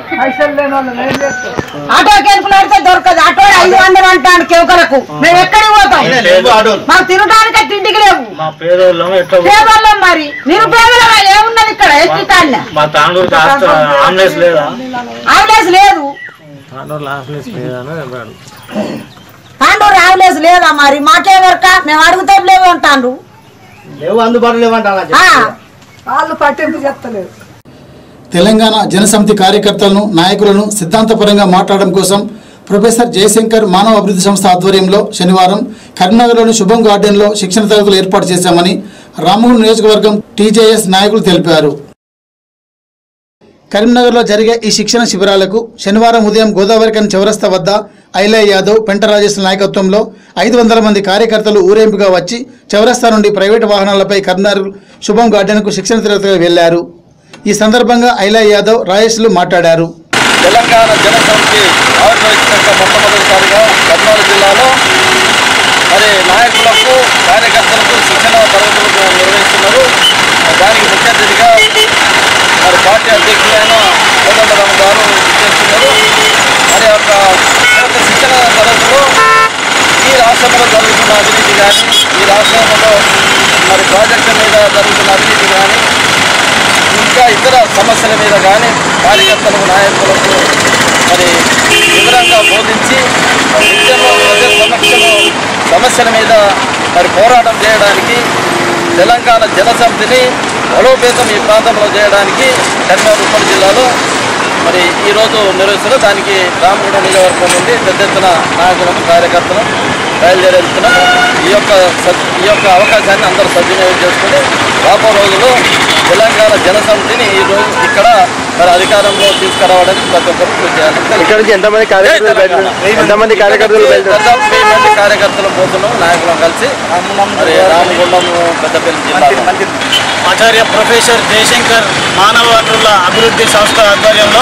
ఆటోకి ఎనుకులాడితే దొరకదు ఆటో ఐదు వందలు అంటాడు కేవకలకు మేము ఎక్కడికి పోతాం మాకు తినడానికి తిండికి లేవు మా పేదోళ్ళం ఎట్లా పేదోళ్ళం మరి నిరుపేదల ఏమున్నది ఇక్కడ ఎస్టీ తాళ్ళ మా తాండూరుకి ఆంబులెన్స్ లేదా ఆంబులెన్స్ లేదు తాండూరులో ఆంబులెన్స్ లేదా అని అన్నాడు. తాండూరు ఆంబులెన్స్ లేదా మరి మాకే వరక మేము అడుగుతే లేవు అంటాండ్రు లేవు అందుబాటులో లేవంటా వాళ్ళు పట్టింపు చెప్తలేరు తెలంగాణ జనసమితి కార్యకర్తలను నాయకులను సిద్ధాంతపరంగా మాట్లాడడం కోసం ప్రొఫెసర్ జయశంకర్ మానవ అభివృద్ధి సంస్థ ఆధ్వర్యంలో శనివారం కరీంనగర్లోని శుభం గార్డెన్లో శిక్షణ తరగతులు ఏర్పాటు చేశామని రామగుండ నియోజకవర్గం టీజేఎస్ నాయకులు తెలిపారు కరీంనగర్లో జరిగే ఈ శిక్షణ శిబిరాలకు శనివారం ఉదయం గోదావరికన్ చౌరస్తా వద్ద ఐలయ్య యాదవ్ పెంట రాజేశ్వర నాయకత్వంలో ఐదు వందల మంది కార్యకర్తలు ఊరేంపుగా వచ్చి చౌరస్తా నుండి ప్రైవేటు వాహనాలపై కరీంనగర్ శుభం గార్డెన్కు శిక్షణ తరగతులు వెళ్లారు ఈ సందర్భంగా ఐలయ్య యాదవ్ రాజేష్లు మాట్లాడారు తెలంగాణ జనసమితి ఆవిర్భవించినాక మొట్టమొదటిసారిగా కర్నూలు జిల్లాలో మరి నాయకులకు కార్యకర్తలకు శిక్షణ తరగతులు నిర్వహిస్తున్నారు దానికి ముఖ్య అతిథిగా మరి పార్టీ అధ్యక్షులైన కోదండరామ్ గారు చేస్తున్నారు మరి యొక్క ఈ యొక్క శిక్షణ తరగతులు ఈ రాష్ట్రంలో జరుగుతున్న అవినీతి కానీ ఈ రాష్ట్రంలో మరి ప్రాజెక్టుల మీద జరుగుతున్న అవినీతి కానీ ఇంకా ఇతర సమస్యల మీద కానీ కార్యకర్తలకు నాయకులకు మరి వివరంగా బోధించి నిత్యంలో ప్రజల సమక్షంలో సమస్యల మీద మరి పోరాటం చేయడానికి తెలంగాణ జనసమితిని బలోపేతం ఈ ప్రాంతంలో చేయడానికి కరీంనగర్ ఉమ్మడి జిల్లాలో మరి ఈరోజు నిర్వహిస్తున్నారు దానికి రామగుండ నియోజకవర్గం నుండి పెద్ద ఎత్తున నాయకులను కార్యకర్తలు బయలుదేరేస్తున్నాం ఈ యొక్క సద్- ఈ యొక్క అవకాశాన్ని అందరూ సద్వినియోగం చేసుకుని రాబో రోజుల్లో తెలంగాణ జనసమితిని ఈ రోజు ఇక్కడ మరి అధికారంలో తీసుకురావడానికి ప్రతి ఒక్కరు కృషి చేయాలి ఇక్కడ నుంచి ఎంతమంది కార్యకర్తలు బయలుదేరారు? ఎంతమంది కార్యకర్తలు బయలుదేరారు? దాదాపు వెయ్యి మంది కార్యకర్తలు పోతున్నాం నాయకులను కలిసి మరి రామగుండం పెద్దపల్లి జిల్లాలో ఆచార్య ప్రొఫెసర్ జయశంకర్ మానవ వనరుల అభివృద్ధి సంస్థ ఆధ్వర్యంలో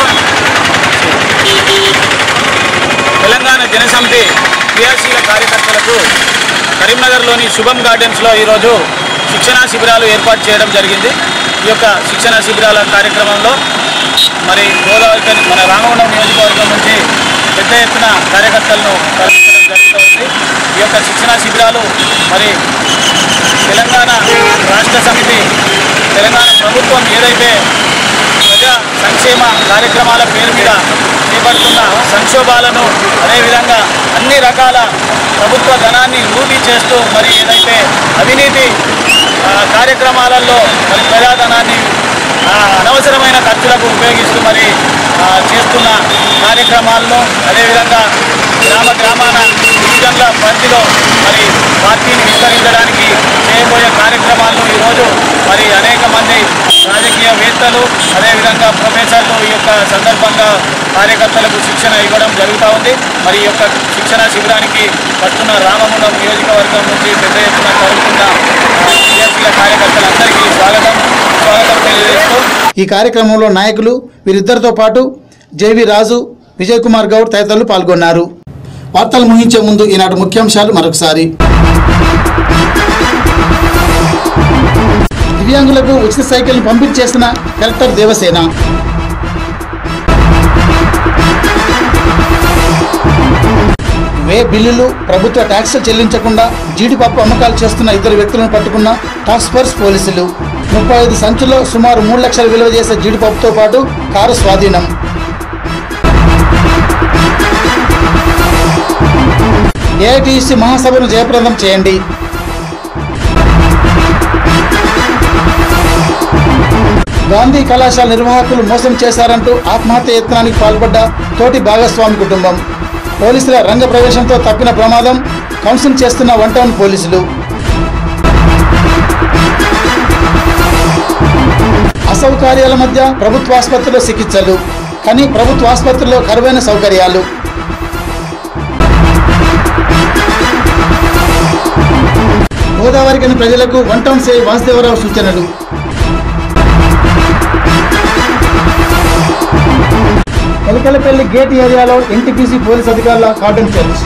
తెలంగాణ జనసమితి క్రియాశీల కార్యకర్తలకు కరీంనగర్లోని శుభం గార్డెన్స్లో ఈరోజు శిక్షణా శిబిరాలు ఏర్పాటు చేయడం జరిగింది ఈ యొక్క శిక్షణా శిబిరాల కార్యక్రమంలో మరి గోదావరి కని- మన రామగుండం నియోజకవర్గం నుంచి పెద్ద ఎత్తున కార్యకర్తలను తరలించడం జరుగుతూ ఉంది ఈ యొక్క శిక్షణా శిబిరాలు మరి తెలంగాణ రాష్ట్ర సమితి తెలంగాణ ప్రభుత్వం ఏదైతే ప్రజా సంక్షేమ కార్యక్రమాల పేరు మీద చేపడుతున్న సంక్షోభాలను అదేవిధంగా అన్ని రకాల ప్రభుత్వ ధనాన్ని లూటీ చేస్తూ మరి ఏదైతే అవినీతి ఆ, కార్యక్రమాలలో మరి ప్రజాధనాన్ని ఆ, అనవసరమైన ఖర్చులకు ఉపయోగిస్తూ మరి ఆ, చేస్తున్న కార్యక్రమాల్లో అదేవిధంగా గ్రామ గ్రామాన డివిజన్ల పరిధిలో మరి పార్టీని విస్తరించడానికి చేయబోయే కార్యక్రమాలను ఈరోజు మరి అనేక మంది రాజకీయవేత్తలు అదేవిధంగా ప్రొఫెసర్లు ఈ యొక్క సందర్భంగా కార్యకర్తలకు శిక్షణ ఇవ్వడం జరుగుతూ ఉంది మరి ఈ యొక్క శిక్షణ శిబిరానికి పట్టున్న రామగుండం నియోజకవర్గం నుంచి పెద్ద ఎత్తున తరుగుతున్న క్రియాశీల కార్యకర్తలందరికీ స్వాగతం స్వాగతం తెలియజేస్తూ ఈ కార్యక్రమంలో నాయకులు వీరిద్దరితో పాటు జేవి రాజు విజయ్ కుమార్ గౌడ్ తదితరులు పాల్గొన్నారు వార్తలు ముగించే ముందు ఈనాటి ముఖ్యాంశాలు మరొకసారి దివ్యాంగులకు ఉచిత సైకిల్ పంపించేసిన కలెక్టర్ దేవసేన వే బిల్లులు ప్రభుత్వ ట్యాక్సులు చెల్లించకుండా జీడిపప్పు అమ్మకాలు చేస్తున్న ఇద్దరు వ్యక్తులను పట్టుకున్న టాస్క్ ఫోర్స్ పోలీసులు ముప్పై ఐదు సంచుల్లో సుమారు మూడు లక్షల విలువ చేసే జీడిపప్పుతో పాటు కారు స్వాధీనం ఏఐటీసీ మహాసభను జయప్రదం చేయండి గాంధీ కళాశాల నిర్వాహకులు మోసం చేశారంటూ ఆత్మహత్య యత్నానికి పాల్పడ్డ తోటి భాగస్వామి కుటుంబం పోలీసుల రంగ ప్రవేశంతో తప్పిన ప్రమాదం కౌన్సిలింగ్ చేస్తున్న వన్ టౌన్ పోలీసులు అసౌకర్యాల మధ్య ప్రభుత్వ ఆసుపత్రిలో చికిత్సలు కానీ ప్రభుత్వ ఆసుపత్రిలో కరువైన సౌకర్యాలు గోదావరి గని ప్రజలకు వన్ టౌన్ సే వాసుదేవరావు సూచనలు ఎలకలపల్లి గేట్ ఏరియాలో ఎన్టీపీసీ పోలీస్ అధికారుల కార్డన్ చర్చ్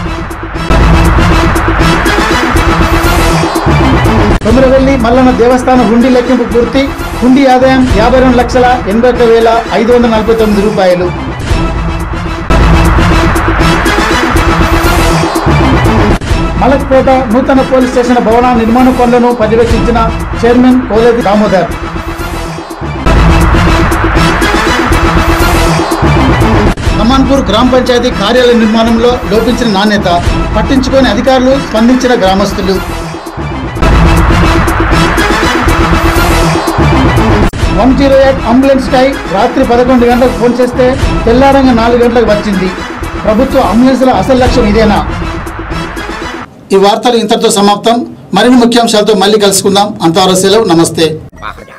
కొమరవెల్లి మల్లన్న దేవస్థానం హుండీ లెక్కింపు పూర్తి హుండీ ఆదాయం యాభై రెండు లక్షల ఎనభై ఒక్క వేల ఐదు వందల నలభై తొమ్మిది రూపాయలు మలక్పేట నూతన పోలీస్ స్టేషన్ భవన నిర్మాణ పనులను పర్యవేక్షించిన చైర్మన్ కోలేది దామోదర్ హమాన్పూర్ గ్రామ పంచాయతీ కార్యాలయ నిర్మాణంలో లోపించిన నాణ్యత పట్టించుకొని అధికారులు స్పందించిన గ్రామస్తులు వన్ జీరో ఎయిట్ అంబులెన్స్ టై రాత్రి పదకొండు గంటలకు ఫోన్ చేస్తే తెల్లారంగా నాలుగు గంటలకు వచ్చింది ప్రభుత్వ అంబులెన్స్ల అసలు లక్ష్యం ఇదేనా ఈ వార్తలు ఇంతటితో సమాప్తం మరిన్ని ముఖ్యాంశాలతో మళ్ళీ కలుసుకుందాం అంతవరకు సెలవు నమస్తే